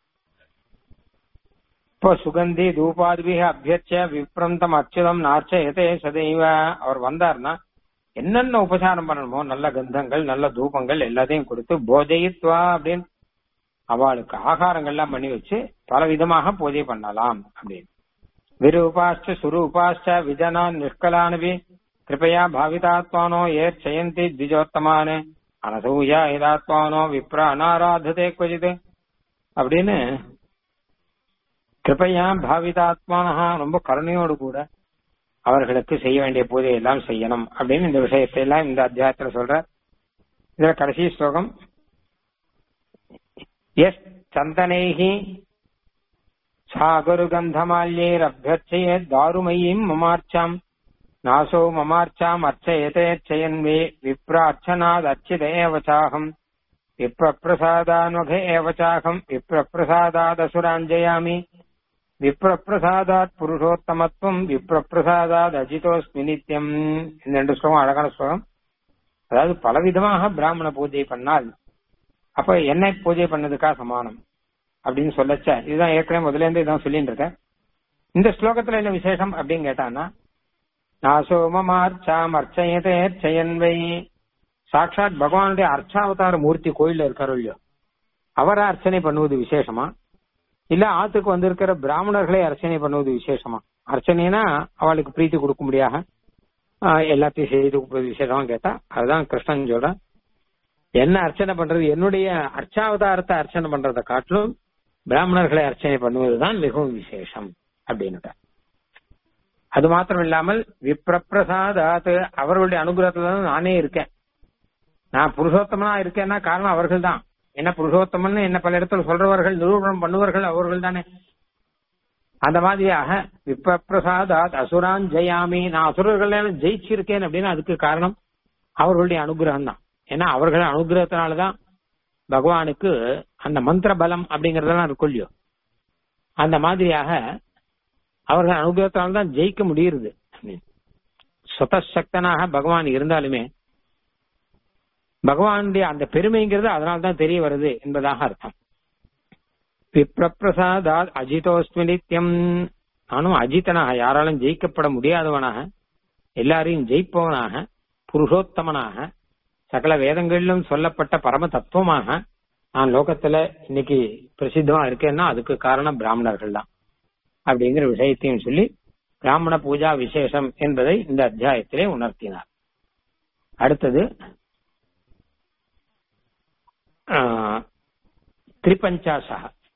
இப்போ சுகந்தி தூபாதிபிக அபியர்ச்ச விப்ரந்தம் அச்சுதம் நார்ச்சயதே சதைவ அவர் வந்தார்னா என்னென்ன உபசாரம் பண்ணணுமோ நல்ல கந்தங்கள் நல்ல தூபங்கள் எல்லாத்தையும் கொடுத்து போஜயித்வா அப்படின்னு அவளுக்கு ஆகாரங்கள்லாம் பண்ணி வச்சு பல விதமாக பூஜை பண்ணலாம் அப்படின்னு விரூபாச்ச சுரூபாச்ச விஜனான் நிஷ்கலானபி கிருபையா பாவிதாத்மானோ ஏர் ஜெயந்தி திஜோத்தமானு அனசூயா இதாத்மானோ விப்ர அனாராததே கொஜிது அப்படின்னு கிருபையா பாவிதாத்மானஹா ரொம்ப கருணையோடு கூட அவர்களுக்கு செய்ய வேண்டிய பூஜை எல்லாம் செய்யணும் அப்படின்னு இந்த விஷயத்தை எல்லாம் இந்த அத்தியாயத்துல சொல்ற இதுல கடைசி ஸ்லோகம் எஸ் சந்தனைஹி சாகுருகந்தமால்யேரபியர்ச்சயே தாருமயீம் மமார்ச்சாம் நாசோ மமார்ச்சாம் அர்ச்சயதேச்சயன் வே விப்ரார்ச்சனாத் அர்ச்சித ஏவச்சாகம் விப்ரப்பிரசாதான்வக ஏவச்சாகம் விப்ரப்பிரசாதாதசுராஞ்சயாமி விப்ரப்பிரசாதாத் புருஷோத்தமத்துவம் விப்ரப்பிரசாதாத் அஜிதோஸ்மி நித்யம் இந்த ரெண்டு ஸ்லோகம் அழகான ஸ்லோகம் அதாவது பலவிதமாக பிராமண பூஜை பண்ணால் அப்ப என்ன பூஜை பண்ணதுக்கா சமானம் அப்படின்னு சொல்லச்ச இதுதான் ஏற்கனவே முதல்ல இருந்து இதான் சொல்லிட்டு இருக்கேன் இந்த ஸ்லோகத்துல என்ன விசேஷம் அப்படின்னு கேட்டான்னா நாசோ மமார்ச்சாம் அர்ச்சயதே அர்ச்சயன்வை சாட்சாத் பகவானுடைய அர்ச்சாவதார மூர்த்தி கோயில்ல இருக்காரோ இல்லையோ அவரை அர்ச்சனை பண்ணுவது விசேஷமா இல்ல ஆத்துக்கு வந்திருக்கிற பிராமணர்களை அர்ச்சனை பண்ணுவது விசேஷமா அர்ச்சனைனா அவளுக்கு பிரீத்தி கொடுக்கும்படியாக ஆஹ், எல்லாத்தையும் செய்து கொடுப்பது விசேஷமா கேட்டா அதுதான் கிருஷ்ணன் சொல்றேன் என்ன அர்ச்சனை பண்றது என்னுடைய அர்ச்சாவதாரத்தை அர்ச்சனை பண்றதை காட்டிலும் பிராமணர்களை அர்ச்சனை பண்ணுவதுதான் மிகவும் விசேஷம் அப்படின்னு அது மாத்திரம் இல்லாமல் விப்ரப்பிரசாதாத் அவர்களுடைய அனுகிரகத்துல தான் நானே இருக்கேன் நான் புருஷோத்தமனா இருக்கேன்னா காரணம் அவர்கள் தான் என்ன புருஷோத்தமன் என்ன பல இடத்துல சொல்றவர்கள் நிரூபணம் பண்ணுவார்கள் அவர்கள் தானே அந்த மாதிரியாக விப்ரப்பிரசாதாத் அசுரான் ஜெயாமி நான் அசுரர்கள் ஜெயிச்சிருக்கேன் அப்படின்னு அதுக்கு காரணம் அவர்களுடைய அனுகிரகம் தான் ஏன்னா அவர்கள் அனுகிரகத்தினாலதான் பகவானுக்கு அந்த மந்திர பலம் அப்படிங்கறதெல்லாம் இருக்கும் இல்லையோ அந்த மாதிரியாக அவர்கள் அனுகிரகத்தினால தான் ஜெயிக்க முடியுது சுதசக்தனாக பகவான் இருந்தாலுமே பகவானுடைய அந்த பெருமைங்கிறது அதனால தான் தெரிய வருது என்பதாக அர்த்தம் விப்ரப்பிரசாதா அஜிதோஸ்மி நித்யம் நானும் அஜித்தனாக யாராலும் ஜெயிக்கப்பட முடியாதவனாக எல்லாரையும் ஜெயிப்பவனாக புருஷோத்தமனாக சகல வேதங்களிலும் சொல்லப்பட்ட பரம தத்துவமாக நான் லோகத்துல இன்னைக்கு பிரசித்தமா இருக்கேன்னா அதுக்கு காரணம் பிராமணர்கள் தான் அப்படிங்கிற விஷயத்தையும் சொல்லி பிராமண பூஜா விசேஷம் என்பதை இந்த அத்தியாயத்திலே உணர்த்தினார் அடுத்தது திரிபஞ்சாசா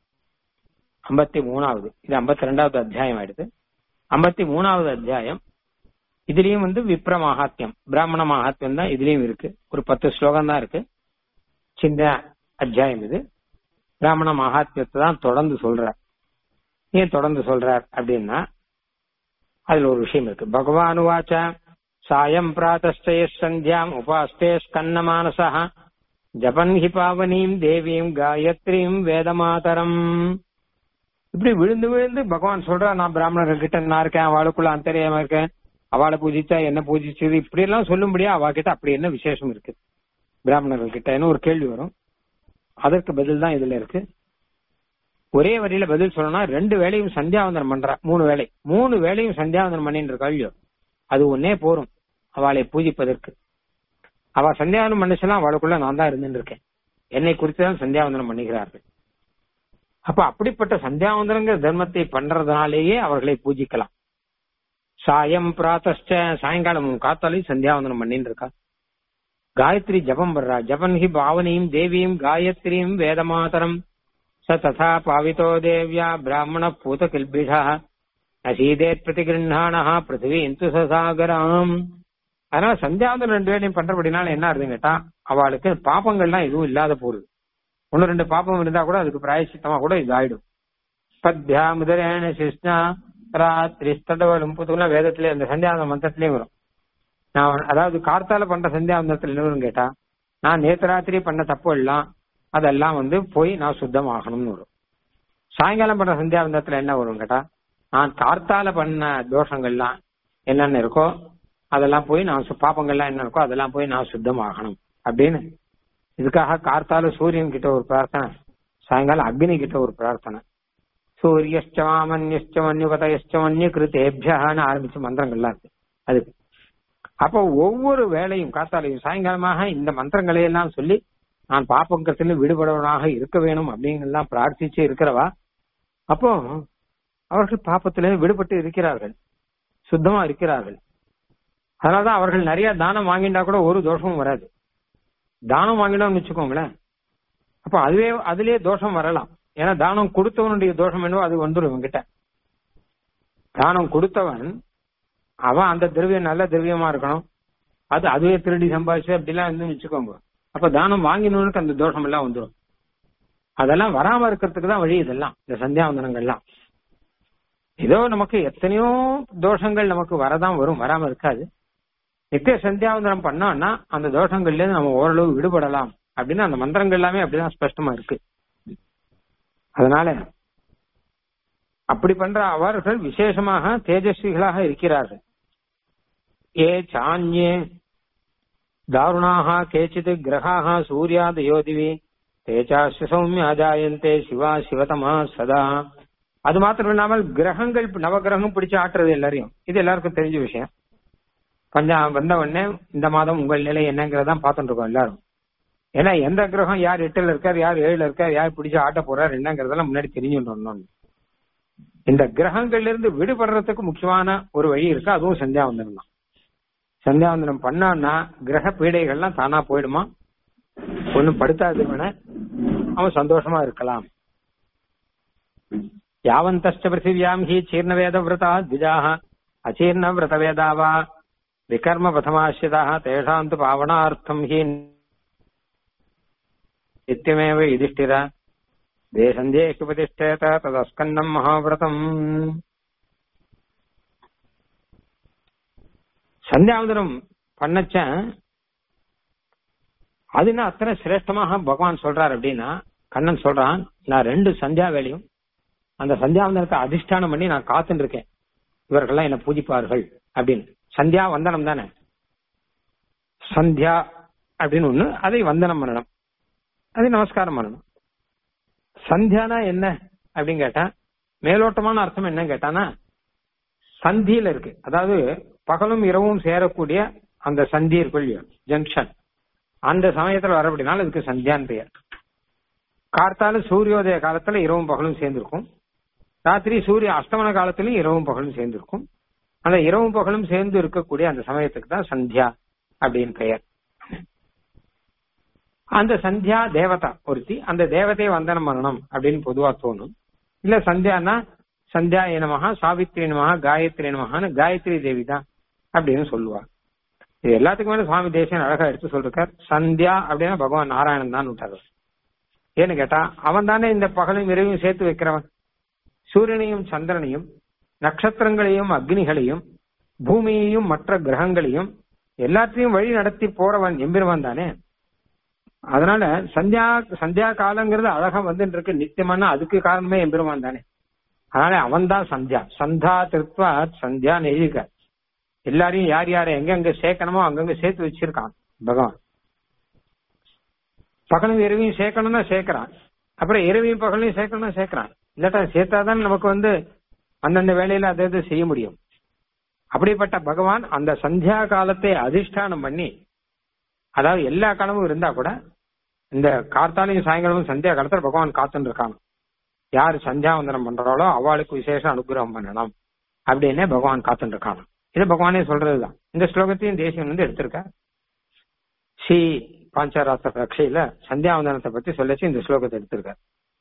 ஐம்பத்தி மூணாவது இது ஐம்பத்தி ரெண்டாவது அத்தியாயம் ஆயிடுது ஐம்பத்தி மூணாவது அத்தியாயம் இதுலயும் வந்து விப்ர மகாத்யம் பிராமண மகாத்யம் தான் இதுலயும் இருக்கு ஒரு பத்து ஸ்லோகம் தான் இருக்கு சின்ன அத்தியாயம் இது பிராமண மகாத்மியத்தை தான் தொடர்ந்து சொல்றார் ஏன் தொடர்ந்து சொல்றார் அப்படின்னா அதுல ஒரு விஷயம் இருக்கு பகவான் வாச்ச சாயம் பிராத்தஸ்தய சந்தியாம் உபாஸ்தே ஸ்கன்ன மானசா ஜபன் ஹி பாவனீம் தேவீம் காயத்ரீம் வேதமாதரம் இப்படி விழுந்து விழுந்து பகவான் சொல்றா நான் பிராமணர்கள் கிட்ட நான் இருக்கேன் அவளுக்குள்ள அந்தரியாம இருக்கேன் அவளை பூஜிச்சா என்ன பூஜிச்சது இப்படி எல்லாம் சொல்லும்படியா அவ கிட்ட அப்படி என்ன விசேஷம் இருக்கு பிராமணர்கள் கிட்ட ஒரு கேள்வி வரும் அதற்கு பதில் தான் இதுல இருக்கு ஒரே வரியில பதில் சொல்லணும்னா ரெண்டு வேலையும் சந்தியாவந்தனம் பண்றா மூணு வேலை மூணு வேலையும் சந்தியாவந்தனம் பண்ணிட்டு இருக்கா இல்லையோ அது ஒன்னே போரும் அவளை பூஜிப்பதற்கு அவ சந்தியாவந்தனம் பண்ணிச்சுன்னா அவளுக்குள்ள நான் தான் இருந்துட்டு இருக்கேன் என்னை குறித்து தான் சந்தியாவந்தனம் பண்ணுகிறார்கள் அப்ப அப்படிப்பட்ட சந்தியாவந்தனங்கிற தர்மத்தை பண்றதுனாலேயே அவர்களை பூஜிக்கலாம் சாயம் பிராத்தஸ்ட சாயங்காலம் காத்தாலையும் சந்தியாவந்தனம் பண்ணிட்டு இருக்கா காயத்ரி ஜபம் பண்றா ஜபன் ஹி பாவனியும் தேவியும் காயத்ரியும் வேதமாதரம் ச ததா பாவிதோ தேவ்யா பிராமண பூத கில்பிஷா நசீதேத் பிரதிகிருண்ணானா பிருத்திவி இந்து சசாகராம் அதனால சந்தியாவந்தனம் ரெண்டு வேலையும் பண்றபடினால என்ன ஆகுதுன்னு கேட்டா அவளுக்கு பாப்பங்கள்லாம் எதுவும் இல்லாத போகுது ஒன்னு ரெண்டு பாப்பம் இருந்தா கூட அதுக்கு பிராயசித்தமா கூட இது ஆயிடும் பத்யா முதலேன சிஷ்ணா ராத்திரி தடவலும் புதுலாம் வேதத்திலே அந்த சந்தியாவந்த மந்திரத்திலயும் வரும் நான் அதாவது கார்த்தால பண்ற சந்தியாவந்தத்துல என்ன வரும் கேட்டா நான் நேத்து ராத்திரி பண்ண தப்பு எல்லாம் அதெல்லாம் வந்து போய் நான் சுத்தம் ஆகணும்னு வரும் சாயங்காலம் பண்ற சந்தியாவந்தத்துல என்ன வரும் கேட்டா நான் கார்த்தால பண்ண தோஷங்கள்லாம் என்னென்ன இருக்கோ அதெல்லாம் போய் நான் சு- பாப்பங்கள்லாம் என்ன இருக்கோ அதெல்லாம் போய் நான் சுத்தம் ஆகணும் அப்படின்னு இதுக்காக கார்த்தால சூரியன் கிட்ட ஒரு பிரார்த்தனை சாயங்காலம் அக்னி கிட்ட ஒரு பிரார்த்தனை சூரியஷ்ட மாமன்யஷ்ட மன்யுகதயஷ்ட மன்யு கிருத்தேபியான்னு ஆரம்பிச்ச மந்திரங்கள்லாம் இருக்கு அதுக்கு அப்போ ஒவ்வொரு வேலையும் காத்தாலையும் சாயங்காலமாக இந்த மந்திரங்களை எல்லாம் சொல்லி நான் பாப்பங்கத்தில் விடுபடவனாக இருக்க வேணும் அப்படிங்கெல்லாம் பிரார்த்திச்சு இருக்கிறவா அப்போ அவர்கள் பாப்பத்திலே விடுபட்டு இருக்கிறார்கள் சுத்தமா இருக்கிறார்கள் அதனாலதான் அவர்கள் நிறைய தானம் வாங்கிட்டா கூட ஒரு தோஷமும் வராது தானம் வாங்கினோம்னு வச்சுக்கோங்களேன் அப்ப அதுவே அதுலயே தோஷம் வரலாம் ஏன்னா தானம் கொடுத்தவனுடைய தோஷம் என்னவோ அது வந்துடும் இவன்கிட்ட தானம் கொடுத்தவன் அவன் அந்த திரவியம் நல்ல திரவியமா இருக்கணும் அது அதுவே திருடி சம்பாதிச்சு அப்படிலாம் இருந்து வச்சுக்கோங்க அப்ப தானம் வாங்கினவனுக்கு அந்த தோஷம் எல்லாம் வந்துடும் அதெல்லாம் வராம இருக்கிறதுக்கு தான் வழி இதெல்லாம் இந்த சந்தியாவந்தனங்கள்லாம் ஏதோ நமக்கு எத்தனையோ தோஷங்கள் நமக்கு வரதான் வரும் வராம இருக்காது நித்திய சந்தியாவந்தனம் பண்ணோம்னா அந்த தோஷங்கள்ல இருந்து நம்ம ஓரளவு விடுபடலாம் அப்படின்னு அந்த மந்திரங்கள் எல்லாமே அப்படிதான் ஸ்பஷ்டமா இருக்கு அதனால அப்படி பண்ற அவர்கள் விசேஷமாக தேஜஸ்விகளாக இருக்கிறார்கள் ஏ சான்யே தாருணாக கேச்சித் கிரகாக சூர்யாதயோதிவி தேஜாஸ்ய சௌமிய அஜாயந்தே சிவா சிவதமா சதா அது மாத்திரம் இல்லாமல் கிரகங்கள் நவகிரகம் பிடிச்சு ஆட்டுறது எல்லாரையும் இது எல்லாருக்கும் தெரிஞ்ச விஷயம் பஞ்சா வந்த உடனே இந்த மாதம் உங்கள் நிலை என்னங்கிறதான் பார்த்துட்டு இருக்கோம் எல்லாரும் ஏன்னா எந்த கிரகம் யார் எட்டுல இருக்கார் யார் ஏழுல இருக்கார் யார் பிடிச்சு ஆட்ட போறார் என்னங்கிறதெல்லாம் முன்னாடி தெரிஞ்சுட்டு இந்த கிரகங்கள்ல இருந்து விடுபடுறதுக்கு முக்கியமான ஒரு வழி இருக்கு அதுவும் சந்தியாவந்தனம் தான் சந்தியாவந்தனம் பண்ணான்னா கிரக பீடைகள்லாம் தானா போயிடுமா ஒன்னும் படுத்தாது வேண அவன் சந்தோஷமா இருக்கலாம் யாவந்தஷ்ட பிருத்திவியாம் ஹி சீர்ண வேத விரதா திஜாக அச்சீர்ண விரத வேதாவா விகர்ம பதமாசிரிதாக தேஷாம் து பாவனார்த்தம் ஹி நித்தியமேவ யுதிஷ்டிர தேசந்தேக்குபதிஷ்டேத ததஸ்கன்னம் மகாவிரதம் சந்தியாவந்தனம் பண்ணச்ச அது என்ன அத்தனை சிரேஷ்டமாக பகவான் சொல்றார் அப்படின்னா கண்ணன் சொல்றான் நான் ரெண்டு சந்தியா வேலையும் அந்த சந்தியாவந்தனத்தை அதிஷ்டானம் பண்ணி நான் காத்துட்டு இருக்கேன் இவர்கள்லாம் என்ன பூஜிப்பார்கள் அப்படின்னு சந்தியா வந்தனம் தானே சந்தியா அப்படின்னு ஒண்ணு அதை வந்தனம் பண்ணணும் அதை நமஸ்காரம் பண்ணணும் சந்தியானா என்ன அப்படின்னு கேட்டா மேலோட்டமான அர்த்தம் என்ன கேட்டானா சந்தியில இருக்கு அதாவது பகலும் இரவும் சேரக்கூடிய அந்த சந்தி இருக்கு ஜங்ஷன் அந்த சமயத்துல வரப்படினால இதுக்கு சந்தியான் பெயர் கார்த்தால சூரியோதய காலத்துல இரவும் பகலும் சேர்ந்திருக்கும் ராத்திரி சூரிய அஸ்தமன காலத்திலும் இரவும் பகலும் சேர்ந்திருக்கும் அந்த இரவும் பகலும் சேர்ந்து இருக்கக்கூடிய அந்த சமயத்துக்கு தான் சந்தியா அப்படின்னு பெயர் அந்த சந்தியா தேவதா ஒருத்தி அந்த தேவதையை வந்தனம் பண்ணணும் அப்படின்னு பொதுவா தோணும் இல்ல சந்தியானா சந்தியா நமகா சாவித்ரி நமகா காயத்ரி நமகான்னு காயத்ரி தேவி தான் அப்படின்னு சொல்லுவா இது எல்லாத்துக்கும் மேல சுவாமி தேசியன் அழகா எடுத்து சொல்றார் சந்தியா அப்படின்னா பகவான் நாராயணன் தான் விட்டார் ஏன்னு கேட்டா அவன் தானே இந்த பகலும் இரவையும் சேர்த்து வைக்கிறவன் சூரியனையும் சந்திரனையும் நட்சத்திரங்களையும் அக்னிகளையும் பூமியையும் மற்ற கிரகங்களையும் எல்லாத்தையும் வழி நடத்தி போறவன் எம்பெருவான் தானே அதனால சந்தியா சந்தியா காலங்கிறது அழகா வந்துட்டு இருக்கு நித்தியமான அதுக்கு காரணமே எம்பெருமான் தானே அதனால அவன் தான் சந்தியா சந்தா திருத்வா சந்தியா நெய்க எல்லாரையும் யார் யாரை எங்கெங்க சேர்க்கணுமோ அங்கங்க சேர்த்து வச்சிருக்கான் பகவான் பகலும் இரவையும் சேர்க்கணும்னா சேர்க்கிறான் அப்புறம் இரவையும் பகலையும் சேர்க்கணும்னா சேர்க்கிறான் இல்லாட்டா சேர்த்தாதான் நமக்கு வந்து அந்தந்த வேலையில அதை இதை செய்ய முடியும் அப்படிப்பட்ட பகவான் அந்த சந்தியா காலத்தை அதிஷ்டானம் பண்ணி அதாவது எல்லா காலமும் இருந்தா கூட இந்த கார்த்தாலையும் சாயங்காலமும் சந்தியா காலத்துல பகவான் காத்துன்னு இருக்காங்க யார் சந்தியாவந்தனம் பண்றாளோ அவளுக்கு விசேஷ அனுகிரகம் பண்ணணும் அப்படின்னே பகவான் காத்துட்டு இருக்காங்க இது பகவானே சொல்றதுதான் இந்த ஸ்லோகத்தையும் தேசியம் வந்து எடுத்திருக்க ஸ்ரீ பாஞ்சராத்திர ரக்ஷையில சந்தியாவந்தனத்தை பத்தி சொல்லச்சு இந்த ஸ்லோகத்தை எடுத்திருக்கார்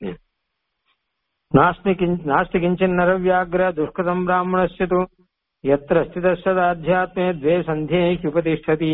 நாஸ்தி கிஞ் நாஸ்தி கிஞ்சின் நரவியாகிர துஷ்கிருதம் பிராமணஸ்ய து எத்திர ஸ்திதஸ்தாத்தியாத்மே துவே சந்தியே உபதிஷ்டதி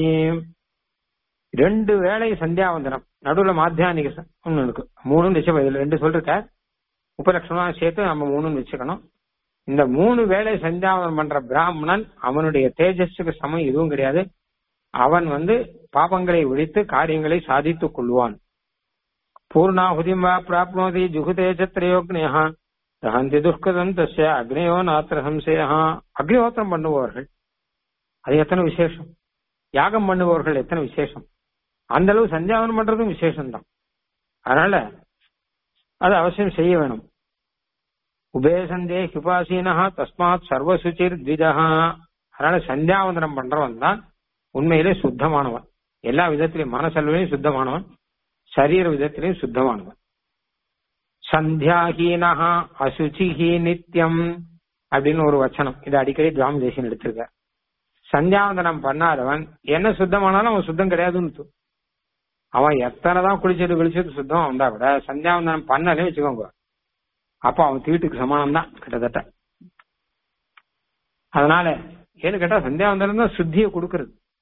ரெண்டு வேளை சந்தியாவந்தனம் நடுவுல மாத்தியானிக ச- ஒண்ணு இருக்கு மூணும் வச்சு இதுல ரெண்டு சொல்லிருக்க உபலட்சணமா சேர்த்து நம்ம மூணுன்னு வச்சுக்கணும் இந்த மூணு வேளை சந்தியாவந்தனம் பண்ற பிராமணன் அவனுடைய தேஜஸுக்கு சமம் எதுவும் கிடையாது அவன் வந்து பாபங்களை ஒழித்து காரியங்களை சாதித்துக் கொள்வான் பூர்ணாಹುதிம் வா பிராப்னோதி ஜுகுதே சத்ரயோக்னேஹா தகந்தி துஷ்கிருதம் தஸ்ய அக்னியோ நாத்திர சம்சேஹா அக்னிஹோத்திரம் பண்ணுபவர்கள் அது எத்தனை விசேஷம் யாகம் பண்ணுபவர்கள் எத்தனை விசேஷம் அந்த அளவு சந்தியாவனம் பண்றதும் விசேஷம் தான் அதனால அது அவசியம் செய்ய வேணும் உபேசந்தே உபாசீனஹா தஸ்மாத் சர்வசுச்சிர் த்விஜஹா அதனால சந்தியாவந்தனம் பண்றவன் தான் உண்மையிலே சுத்தமானவன் எல்லா விதத்திலையும் மனசல்விலையும் சுத்தமானவன் சரீர விதத்திலையும் சுத்தமானவன் சந்தியாஹீனஹா அசுச்சிஹி நித்யம் அப்படின்னு ஒரு வச்சனம் இது அடிக்கடி துவாமி தேசியம் எடுத்திருக்க சந்தியாவந்தனம் பண்ணாதவன் என்ன சுத்தமானாலும் அவன் சுத்தம் கிடையாதுன்னு அர்த்தம். அவன் எத்தனை தான் குளிச்சுட்டு குளிச்சுட்டு சுத்தம் வந்தா கூட சந்தியாவந்தனம் பண்ணலே வச்சுக்கோங்க அப்ப அவன் தீட்டுக்கு சமானம் தான் கிட்டத்தட்ட அதனால ஏன்னு கேட்டா சந்தியாவந்தனம் தான் சுத்தியை கொடுக்கறது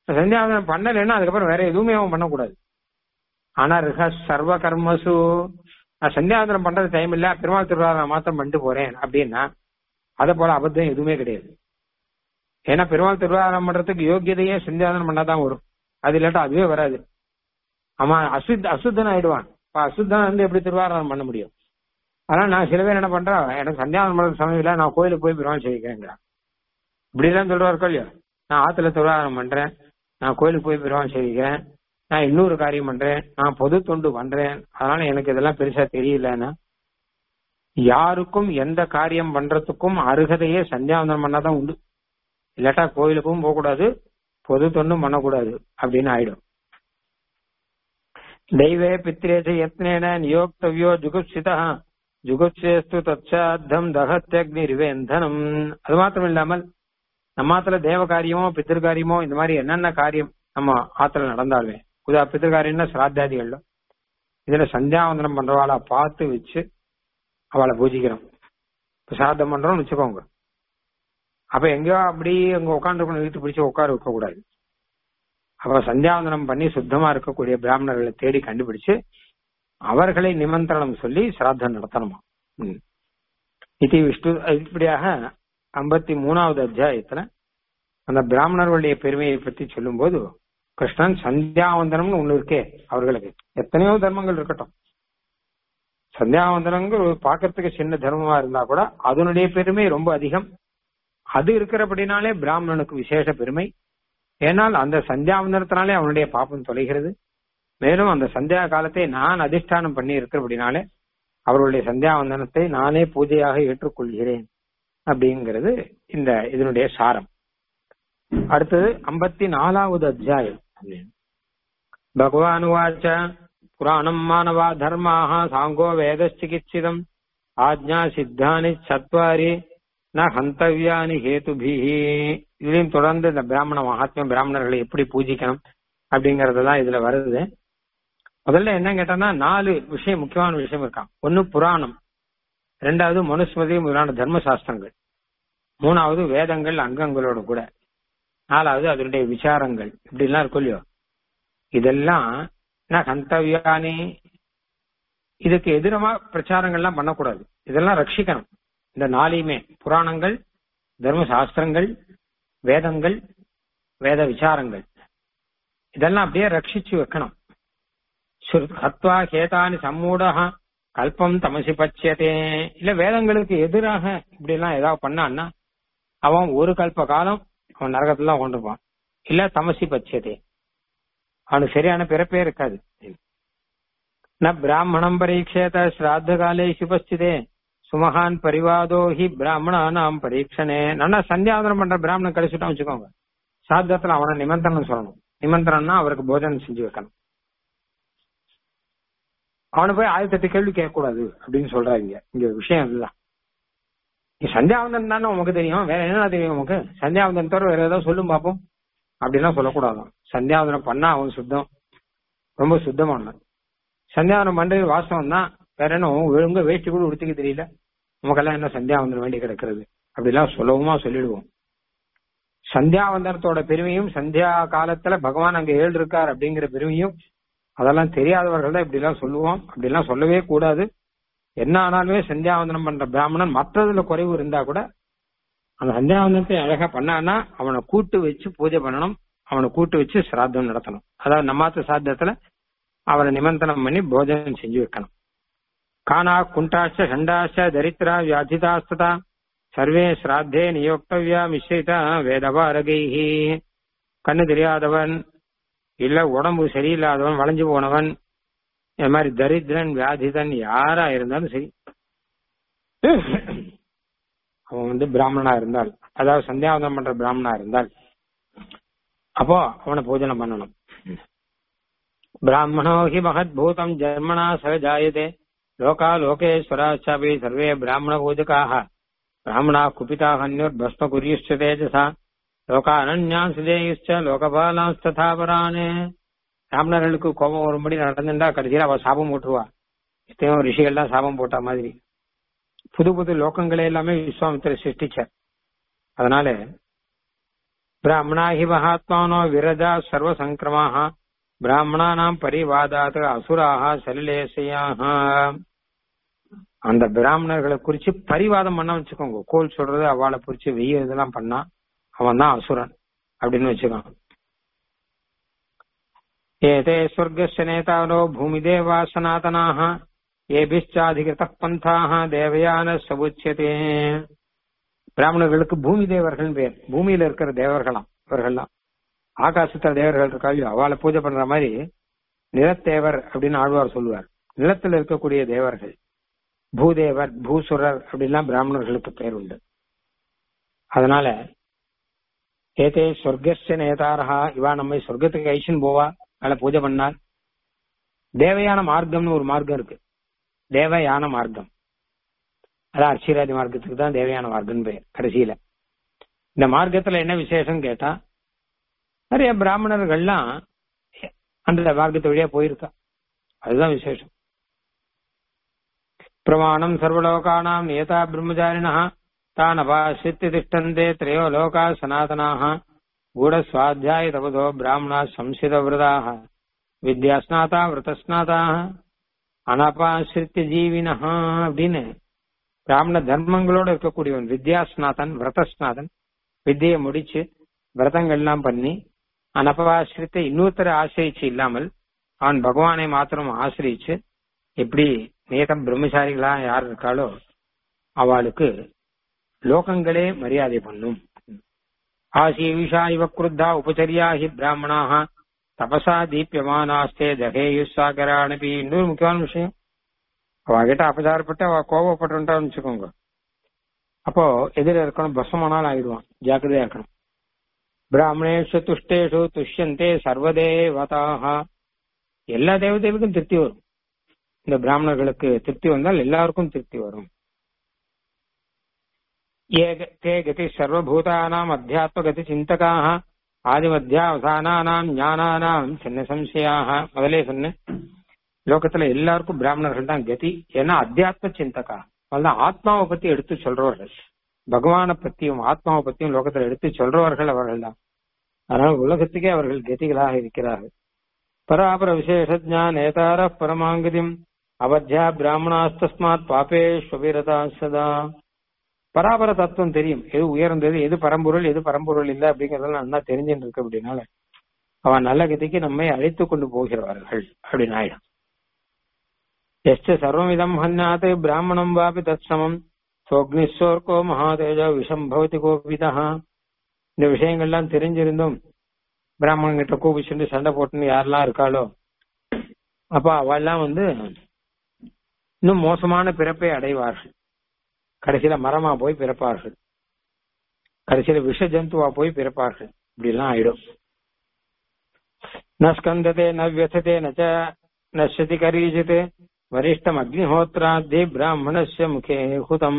சந்தியாவந்தனம் பண்ணலைன்னா அதுக்கப்புறம் வேற எதுவுமே அவன் பண்ணக்கூடாது ஆனா ரிஹ சர்வ கர்மசு நான் சந்தியாவந்தனம் பண்றது டைம் இல்ல பெருமாள் திருவிழா மாத்திரம் பண்ணிட்டு போறேன் அப்படின்னா அதை போல அபத்தம் எதுவுமே கிடையாது ஏன்னா பெருமாள் திருவிழாரம் பண்றதுக்கு யோகியதையே சந்தியாவந்தனம் பண்ணாதான் வரும் அது இல்லாட்டா அதுவே வராது ஆமா அசுத் அசுத்தன் ஆயிடுவான் இப்ப அசுத்தன் வந்து எப்படி திருவாரணம் பண்ண முடியும் ஆனா நான் சில பேர் என்ன பண்றேன் எனக்கு சந்தியாவனம் பண்ற சமயம் இல்ல நான் கோயிலுக்கு போய் பெருமாள் சேவிக்கிறேங்கிறான் இப்படி எல்லாம் சொல்றாரு இல்லையா நான் ஆத்துல திருவாரணம் பண்றேன் நான் கோயிலுக்கு போய் பெருமாள் சேவிக்கிறேன் நான் இன்னொரு காரியம் பண்றேன் நான் பொது தொண்டு பண்றேன் அதனால எனக்கு இதெல்லாம் பெருசா தெரியலன்னா யாருக்கும் எந்த காரியம் பண்றதுக்கும் அருகதையே சந்தியாவந்தனம் பண்ணாதான் உண்டு இல்லாட்டா கோயிலுக்கும் போகக்கூடாது பொது தொண்டும் பண்ணக்கூடாது அப்படின்னு ஆயிடும் தெய்வே பித்திரேச யத்னேன நியோக்தவ்யோ ஜுகுப்சிதா ஜுகுப்சேஸ்து தச்சாத்தம் தகத்தக்னி ரிவேந்தனம் அது மாத்திரம் இல்லாமல் நம்ம ஆத்துல தேவ காரியமோ பித்திருக்காரியமோ இந்த மாதிரி என்னென்ன காரியம் நம்ம ஆத்துல நடந்தாலுமே உதா பித்திருக்காரியம்னா சிராத்தாதிகள்ல இதுல சந்தியாவந்தனம் பண்றவாளை பார்த்து வச்சு அவளை பூஜிக்கிறோம் இப்ப சாதம் பண்றோம்னு வச்சுக்கோங்க அப்ப எங்கேயோ அப்படி அங்க உட்காந்து வீட்டு பிடிச்சு உட்கார வைக்க கூடாது அப்ப சந்தியாவந்தனம் பண்ணி சுத்தமா இருக்கக்கூடிய பிராமணர்களை தேடி கண்டுபிடிச்சு அவர்களை நிமந்திரணம் சொல்லி சிராத்தம் நடத்தணுமா ம். இது விஷ்ணு இப்படியாக ஐம்பத்தி மூணாவது அத்தியாயத்துல அந்த பிராமணர்களுடைய பெருமையை பத்தி சொல்லும்போது கிருஷ்ணன் சந்தியாவந்தனம்னு ஒண்ணு இருக்கே அவர்களுக்கு எத்தனையோ தர்மங்கள் இருக்கட்டும் சந்தியாவந்தனங்கள் பார்க்கறதுக்கு சின்ன தர்மமா இருந்தா கூட அதனுடைய பெருமை ரொம்ப அதிகம் அது இருக்கிறபடினாலே பிராமணனுக்கு விசேஷ பெருமை ஏனால் அந்த சந்தியாவந்தனத்தினாலே அவனுடைய பாப்பம் தொலைகிறது மேலும் அந்த சந்தியா காலத்தை நான் அதிஷ்டானம் பண்ணி இருக்கிறபடினாலே அவர்களுடைய சந்தியாவந்தனத்தை நானே பூஜையாக ஏற்றுக்கொள்கிறேன் அப்படிங்கிறது இந்த இதனுடைய சாரம் அடுத்தது ஐம்பத்தி நாலாவது அத்தியாயம் பகவான் வாச்ச புராணம் மானவா தர்மாக சாங்கோ வேதச்சிகிச்சிதம் ஆஜ்ஞா சித்தானி சத்வாரி ந ஹந்தவியானி ஹேதுபிஹி இதுலயும் தொடர்ந்து இந்த பிராமண மகாத்மியம் பிராமணர்களை எப்படி பூஜிக்கணும் அப்படிங்கறதுதான் இதுல வருது முதல்ல என்ன கேட்டோம்னா நாலு விஷயம் முக்கியமான விஷயம் இருக்கான் ஒன்னு புராணம் ரெண்டாவது மனுஸ்மதி முதலான தர்ம சாஸ்திரங்கள் மூணாவது வேதங்கள் அங்கங்களோட கூட நாலாவது அதனுடைய விசாரங்கள் இப்படி எல்லாம் இருக்கும் இல்லையோ இதெல்லாம் நான் கந்தவியானி இதுக்கு எதிரமா பிரச்சாரங்கள்லாம் பண்ணக்கூடாது இதெல்லாம் ரட்சிக்கணும் இந்த நாளையுமே புராணங்கள் தர்ம சாஸ்திரங்கள் வேதங்கள் வேத விசாரங்கள் இதெல்லாம் அப்படியே ரட்சிச்சு வைக்கணும் ஹத்வா கேதானி சம்மூடா கல்பம் தமசி பட்சியதே இல்ல வேதங்களுக்கு எதிராக இப்படி எல்லாம் ஏதாவது பண்ணான்னா அவன் ஒரு கல்ப காலம் அவன் நரகத்துல தான் கொண்டிருப்பான் இல்ல தமசி பட்சியதே அவனுக்கு சரியான பிறப்பே இருக்காது ந பிராமணம் பரீட்சேத ஸ்ராத்த காலே சுபஸ்திதே சுமகான் பரிவாதோ ஹி பிராமணானாம் பரீட்சனே நல்லா சந்தியாவதனம் பண்ற பிராமணன் கிடைச்சிட்டோம் வச்சுக்கோங்க சாத்தத்துல அவனை நிமந்திரணம் சொல்லணும் நிமந்திரம்னா அவருக்கு போஜனம் செஞ்சு வைக்கணும் அவனை போய் ஆயிரத்தி எட்டு கேள்வி கேட்கக்கூடாது அப்படின்னு சொல்றாங்க இங்க விஷயம் இதுதான் நீ சந்தியாவந்தன் தானே உமக்கு தெரியும் வேற என்ன தெரியும் உமக்கு சந்தியாவந்தன் தவிர வேற ஏதாவது சொல்லும் பார்ப்போம் அப்படிலாம் சொல்லக்கூடாதான் சந்தியாவந்தனம் பண்ணா அவன் சுத்தம் ரொம்ப சுத்தமானவன் சந்தியாவனம் பண்றது வாஸ்தவம் தான் வேற என்ன ஒழுங்க வேஷ்டி கூட உடுத்திக்க தெரியல நமக்கெல்லாம் என்ன சந்தியாவந்தனம் வேண்டி கிடக்கிறது அப்படிலாம் சொல்லவுமா சொல்லிடுவோம் சந்தியாவந்தனத்தோட பெருமையும் சந்தியா காலத்துல பகவான் அங்க ஏழு இருக்கார் அப்படிங்கிற பெருமையும் அதெல்லாம் தெரியாதவர்கள் தான் இப்படி எல்லாம் சொல்லுவோம் அப்படி எல்லாம் சொல்லவே கூடாது என்ன ஆனாலுமே சந்தியாவந்தனம் பண்ற பிராமணன் மற்றதுல குறைவு இருந்தா கூட அந்த சந்தியாவந்தனத்தை அழகா பண்ணான்னா அவனை கூட்டு வச்சு பூஜை பண்ணணும் அவனை கூட்டு வச்சு சிராத்தம் நடத்தணும் அதாவது நம்மாத்து சாத்தியத்துல அவனை நிமந்தனம் பண்ணி போஜனம் செஞ்சு வைக்கணும் கானா குண்டாச்ச சண்டாச்ச தரித்திரா வியாதிதாஸ்ததா சர்வே ஸ்ராத்தே நியோக்தவ்யா மிஸ்ரிதா வேதபாரகைஹி கண்ணு தெரியாதவன் இல்ல உடம்பு சரியில்லாதவன் வளைஞ்சு போனவன் இந்த மாதிரி தரித்திரன் வியாதிதன் யாரா இருந்தாலும் சரி அவன் வந்து பிராமணனா இருந்தால் அதாவது சந்தியாவதனம் பண்ற பிராமணனா இருந்தால் அப்போ அவனை பூஜனம் பண்ணணும் பிராமணோ ஹி மகத் பூதம் ஜன்மனா சகஜாயதே லோகா லோகேஸ்வராச்சாபி சர்வே பிராமண பூஜகாக பிராமணா குபிதாக அந்யோர் பஸ்ம குறியுஷ்ட தேஜசா லோகா அனன்யான் சுதேயுஷ்ட லோகபாலாஸ்ததா பரானே பிராமணர்களுக்கு கோபம் வரும்படி நடந்துட்டா கடைசியில் அவ சாபம் போட்டுருவா எத்தனையோ ரிஷிகள்லாம் சாபம் போட்ட மாதிரி புது புது லோகங்களை எல்லாமே விஸ்வாமித்திர சிருஷ்டிச்சார் அதனால பிராமணா ஹி மகாத்மானோ விரஜா சர்வ சங்கிரமாக பிராமணானாம் பரிவாதாத் அசுராக சலிலேசையாக அந்த பிராமணர்களை குறிச்சு பரிவாதம் பண்ண வச்சுக்கோங்க கோல் சொல்றது அவளை குறிச்சு வெய்ய இதெல்லாம் பண்ணா அவன் தான் அசுரன் அப்படின்னு வச்சுக்கோங்க ஏதே ஸ்வர்கஸ்ய நேதாரோ பூமிதேவா சனாதனாக ஏபிச்சாதிகிருத பந்தாக தேவயான சபுச்சியதே பிராமணர்களுக்கு பூமி தேவர்கள் பேர் பூமியில இருக்கிற தேவர்களாம் இவர்கள்லாம் ஆகாசத்துல தேவர்கள் இருக்காளோ அவளை பூஜை பண்ற மாதிரி நிலத்தேவர் அப்படின்னு ஆழ்வார் சொல்லுவார் நிலத்தில் இருக்கக்கூடிய தேவர்கள் பூதேவர் பூசுரர் அப்படிலாம் பிராமணர்களுக்கு பேர் உண்டு அதனால ஏதே சொர்க்கஸ்ய நேதாரா இவா நம்மை சொர்க்கத்துக்கு ஐஷன் போவா அதில் பூஜை பண்ணால் தேவயான மார்க்கம்னு ஒரு மார்க்கம் இருக்கு தேவயான மார்க்கம் அதான் அர்ச்சிராஜ மார்க்கத்துக்கு தான் தேவையான மார்க்கம் பெயர் கடைசியில இந்த மார்க்கத்துல என்ன விசேஷம் கேட்டா நிறைய பிராமணர்கள்லாம் அந்த மார்க்கத்து வழியா போயிருக்கா அதுதான் விசேஷம் பிரமாணம் சர்வலோகானாம் நேதா பிரம்மச்சாரிணா தான் அபாசித்து திஷ்டந்தே திரையோ லோகா சனாதனாக கூடஸ்வாத்தியாய தபதோ பிராமணா சம்சித விரதாக வித்யாஸ்நாதா விரதஸ்நாதாக அனபாசிரித்த ஜீவினா அப்படின்னு பிராமண தர்மங்களோட இருக்கக்கூடியவன் வித்யாஸ்நாதன் விரதஸ்நாதன் வித்தியை முடிச்சு விரதங்கள்லாம் பண்ணி அனபவாசிரித்த இன்னொருத்தரை ஆசிரியிச்சு இல்லாமல் அவன் பகவானை மாத்திரம் ஆசிரியிச்சு எப்படி நேதம் பிரம்மச்சாரிகளா யார் இருக்காளோ அவளுக்கு லோகங்களே மரியாதை பண்ணும் ஆசீவிஷா இவ குருத்தா உபச்சரியா ஹி பிராமணாக தபசா தீபியமானாஸ்தே தகேயுசாகரானபி இன்னொரு முக்கியமான விஷயம் அவகிட்ட அபச்சாரப்பட்டு அவ கோபப்பட்டுட்டான்னு வச்சுக்கோங்க அப்போ எதிர இருக்கணும் பஸ்மனால் ஆயிடுவான் ஜாக்கிரதையா இருக்கணும் பிராமணேஷு துஷ்டேஷு துஷ்யந்தே சர்வதேவதாக எல்லா தேவதைகளுக்கும் திருப்தி வரும் இந்த பிராமணர்களுக்கு திருப்தி வந்தால் எல்லாருக்கும் திருப்தி வரும் தே கதி சர்வபூதானாம் அத்தியாத்ம கதி சிந்தகாக ஆதிமத்தியாவசானானாம் ஞானானாம் சின்ன சம்சயாக முதலே சொன்னேன் லோகத்துல எல்லாருக்கும் பிராமணர்கள் தான் கதி ஏன்னா அத்தியாத்ம சிந்தகா அதுதான் ஆத்மாவை பத்தி எடுத்து சொல்றவர்கள் பகவானை பத்தியும் ஆத்மாவை பத்தியும் லோகத்துல எடுத்து சொல்றவர்கள் அவர்கள் தான் அதனால உலகத்துக்கே அவர்கள் கதிகளாக இருக்கிறார்கள் பராபர விசேஷஜா நேதார பரமாங்கதிம் அவத்தியா பிராமணாஸ்தஸ்மாத் பாபேஸ்வரதா சதா பராபர தத்துவம் தெரியும் எது உயர்ந்தது எது பரம்பொருள் எது பரம்பொருள் இல்லை அப்படிங்கறதெல்லாம் நல்லா தெரிஞ்சுட்டு இருக்கு அப்படின்னால அவன் நல்ல கதிக்கு நம்மை அழைத்து கொண்டு போகிறவர்கள் அப்படின்னு ஆயிடும் எஸ்ட சர்வமிதம் ஹன்னாத் பிராமணம் வாபி தத்சமம் சோக்னிஸ்வர்கோ மகாதேஜ விஷம் பவதி கோபிதா இந்த விஷயங்கள்லாம் தெரிஞ்சிருந்தும் பிராமணன் கிட்ட கூப்பிச்சுட்டு சண்டை போட்டுன்னு யாரெல்லாம் இருக்காளோ அப்ப அவெல்லாம் வந்து இன்னும் மோசமான பிறப்பை அடைவார்கள் கடைசியில மரமா போய் பிறப்பார்கள் கடைசியில விஷ ஜந்துவா போய் பிறப்பார்கள் இப்படி எல்லாம் ஆயிடும் ந ஸ்கந்ததே ந வியசதே நச்ச நஷ்யதி கரீஜித் வரிஷ்டம் அக்னிஹோத்ராத்தி பிராமணஸ்ய முகே ஹுதம்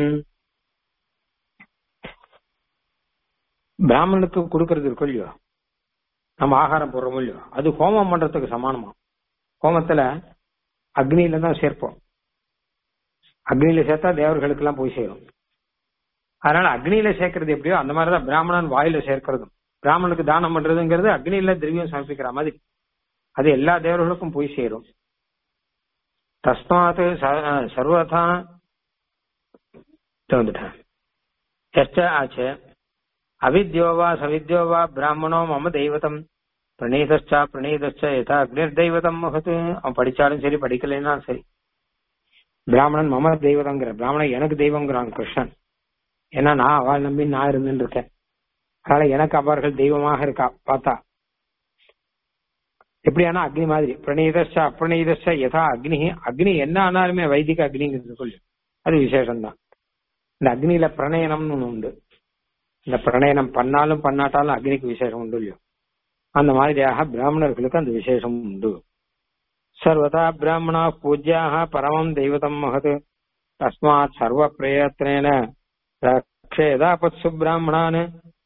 பிராமணனுக்கு கொடுக்கறது இருக்கும் இல்லையோ நம்ம ஆகாரம் போடுறோம் இல்லையோ அது ஹோமம் பண்றதுக்கு சமானமா ஹோமத்துல அக்னியில தான் சேர்ப்போம் அக்னியில சேர்த்தா தேவர்களுக்கு எல்லாம் போய் சேரும் அதனால அக்னியில சேர்க்கறது எப்படியோ அந்த மாதிரிதான் பிராமணன் வாயில சேர்க்கறதும் பிராமணனுக்கு தானம் பண்றதுங்கிறது அக்னியில திரவியம் சமர்ப்பிக்கிற மாதிரி அது எல்லா தேவர்களுக்கும் போய் சேரும் தஸ்மாத் சர்வதா வந்துட்டேன் எச்ச ஆச்சு அவித்யோவா சவித்யோவா பிராமணோ மம தெய்வத்தம் பிரணீதச்சா பிரணீதச்ச யதா அக்னிர் தெய்வதம் மகத்து அவன் படிச்சாலும் சரி படிக்கலைன்னா சரி பிராமணன் மம தெய்வதங்கிற பிராமணன் எனக்கு தெய்வங்கிறான் கிருஷ்ணன் ஏன்னா நான் அவள் நம்பி நான் இருந்துட்டு இருக்கேன் அதனால எனக்கு அவர்கள் தெய்வமாக இருக்கா பார்த்தா எப்படியானா அக்னி மாதிரி பிரணீதச்ச அப்பிரணீதச்ச யதா அக்னி அக்னி என்ன ஆனாலுமே வைதிக அக்னிங்கிறது சொல்லு அது விசேஷம்தான் இந்த அக்னியில பிரணயனம்னு ஒண்ணு உண்டு இந்த பிரணயனம் பண்ணாலும் பண்ணாட்டாலும் அக்னிக்கு விசேஷம் உண்டு இல்லையோ அந்த மாதிரியாக பிராமணர்களுக்கு அந்த விசேஷம் உண்டு சர்வதா பிராமணா பூஜ்யாக பரமம் தெய்வதம் மகத் தஸ்மாத் சர்வ பிரயத்னேன ரக்ஷேதா பத்சு பிராமணான்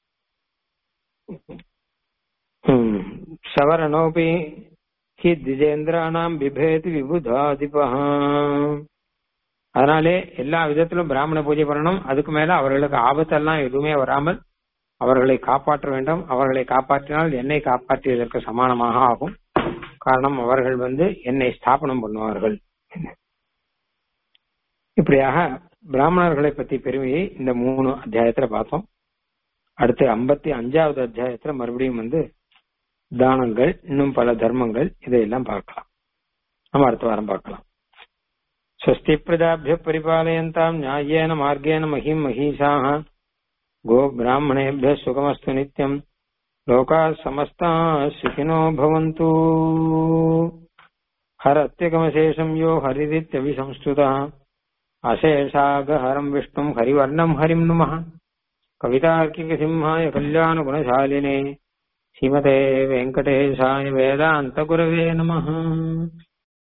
சவரணோபி ஹி திஜேந்திரானாம் பிபேதி விபுதாதிபா அதனாலே எல்லா விதத்திலும் பிராமண பூஜை பண்ணணும் அதுக்கு மேல அவர்களுக்கு ஆபத்தெல்லாம் எதுவுமே வராமல் அவர்களை காப்பாற்ற வேண்டும் அவர்களை காப்பாற்றினால் என்னை காப்பாற்றியதற்கு சமானமாக ஆகும் காரணம் அவர்கள் வந்து என்னை ஸ்தாபனம் பண்ணுவார்கள் இப்படியாக பிராமணர்களை பத்தி பெருமையை இந்த மூணு அத்தியாயத்துல பார்த்தோம் அடுத்து ஐம்பத்தி அஞ்சாவது அத்தியாயத்துல மறுபடியும் வந்து தானங்கள் இன்னும் பல தர்மங்கள் இதையெல்லாம் பார்க்கலாம் நம்ம அடுத்த வாரம் பார்க்கலாம் स्वस्ति प्रजाभ्य परिपालयन्ताम् न्याय्येन मार्गेण महीम् महिषाः गो ब्राह्मणेभ्यः सुखमस्तु नित्यम् लोकाः समस्ताः सुखिनो भवन्तु हरत्यगमशेषम् यो हरिदित्यभिसंस्तुतः अशेषागहरम् विष्णुम् हरिवर्णम् हरिम् नुमः कवितार्किकसिंहाय कल्याणगुणशालिने श्रीमते वेङ्कटेशाय वेदान्तगुरवे नमः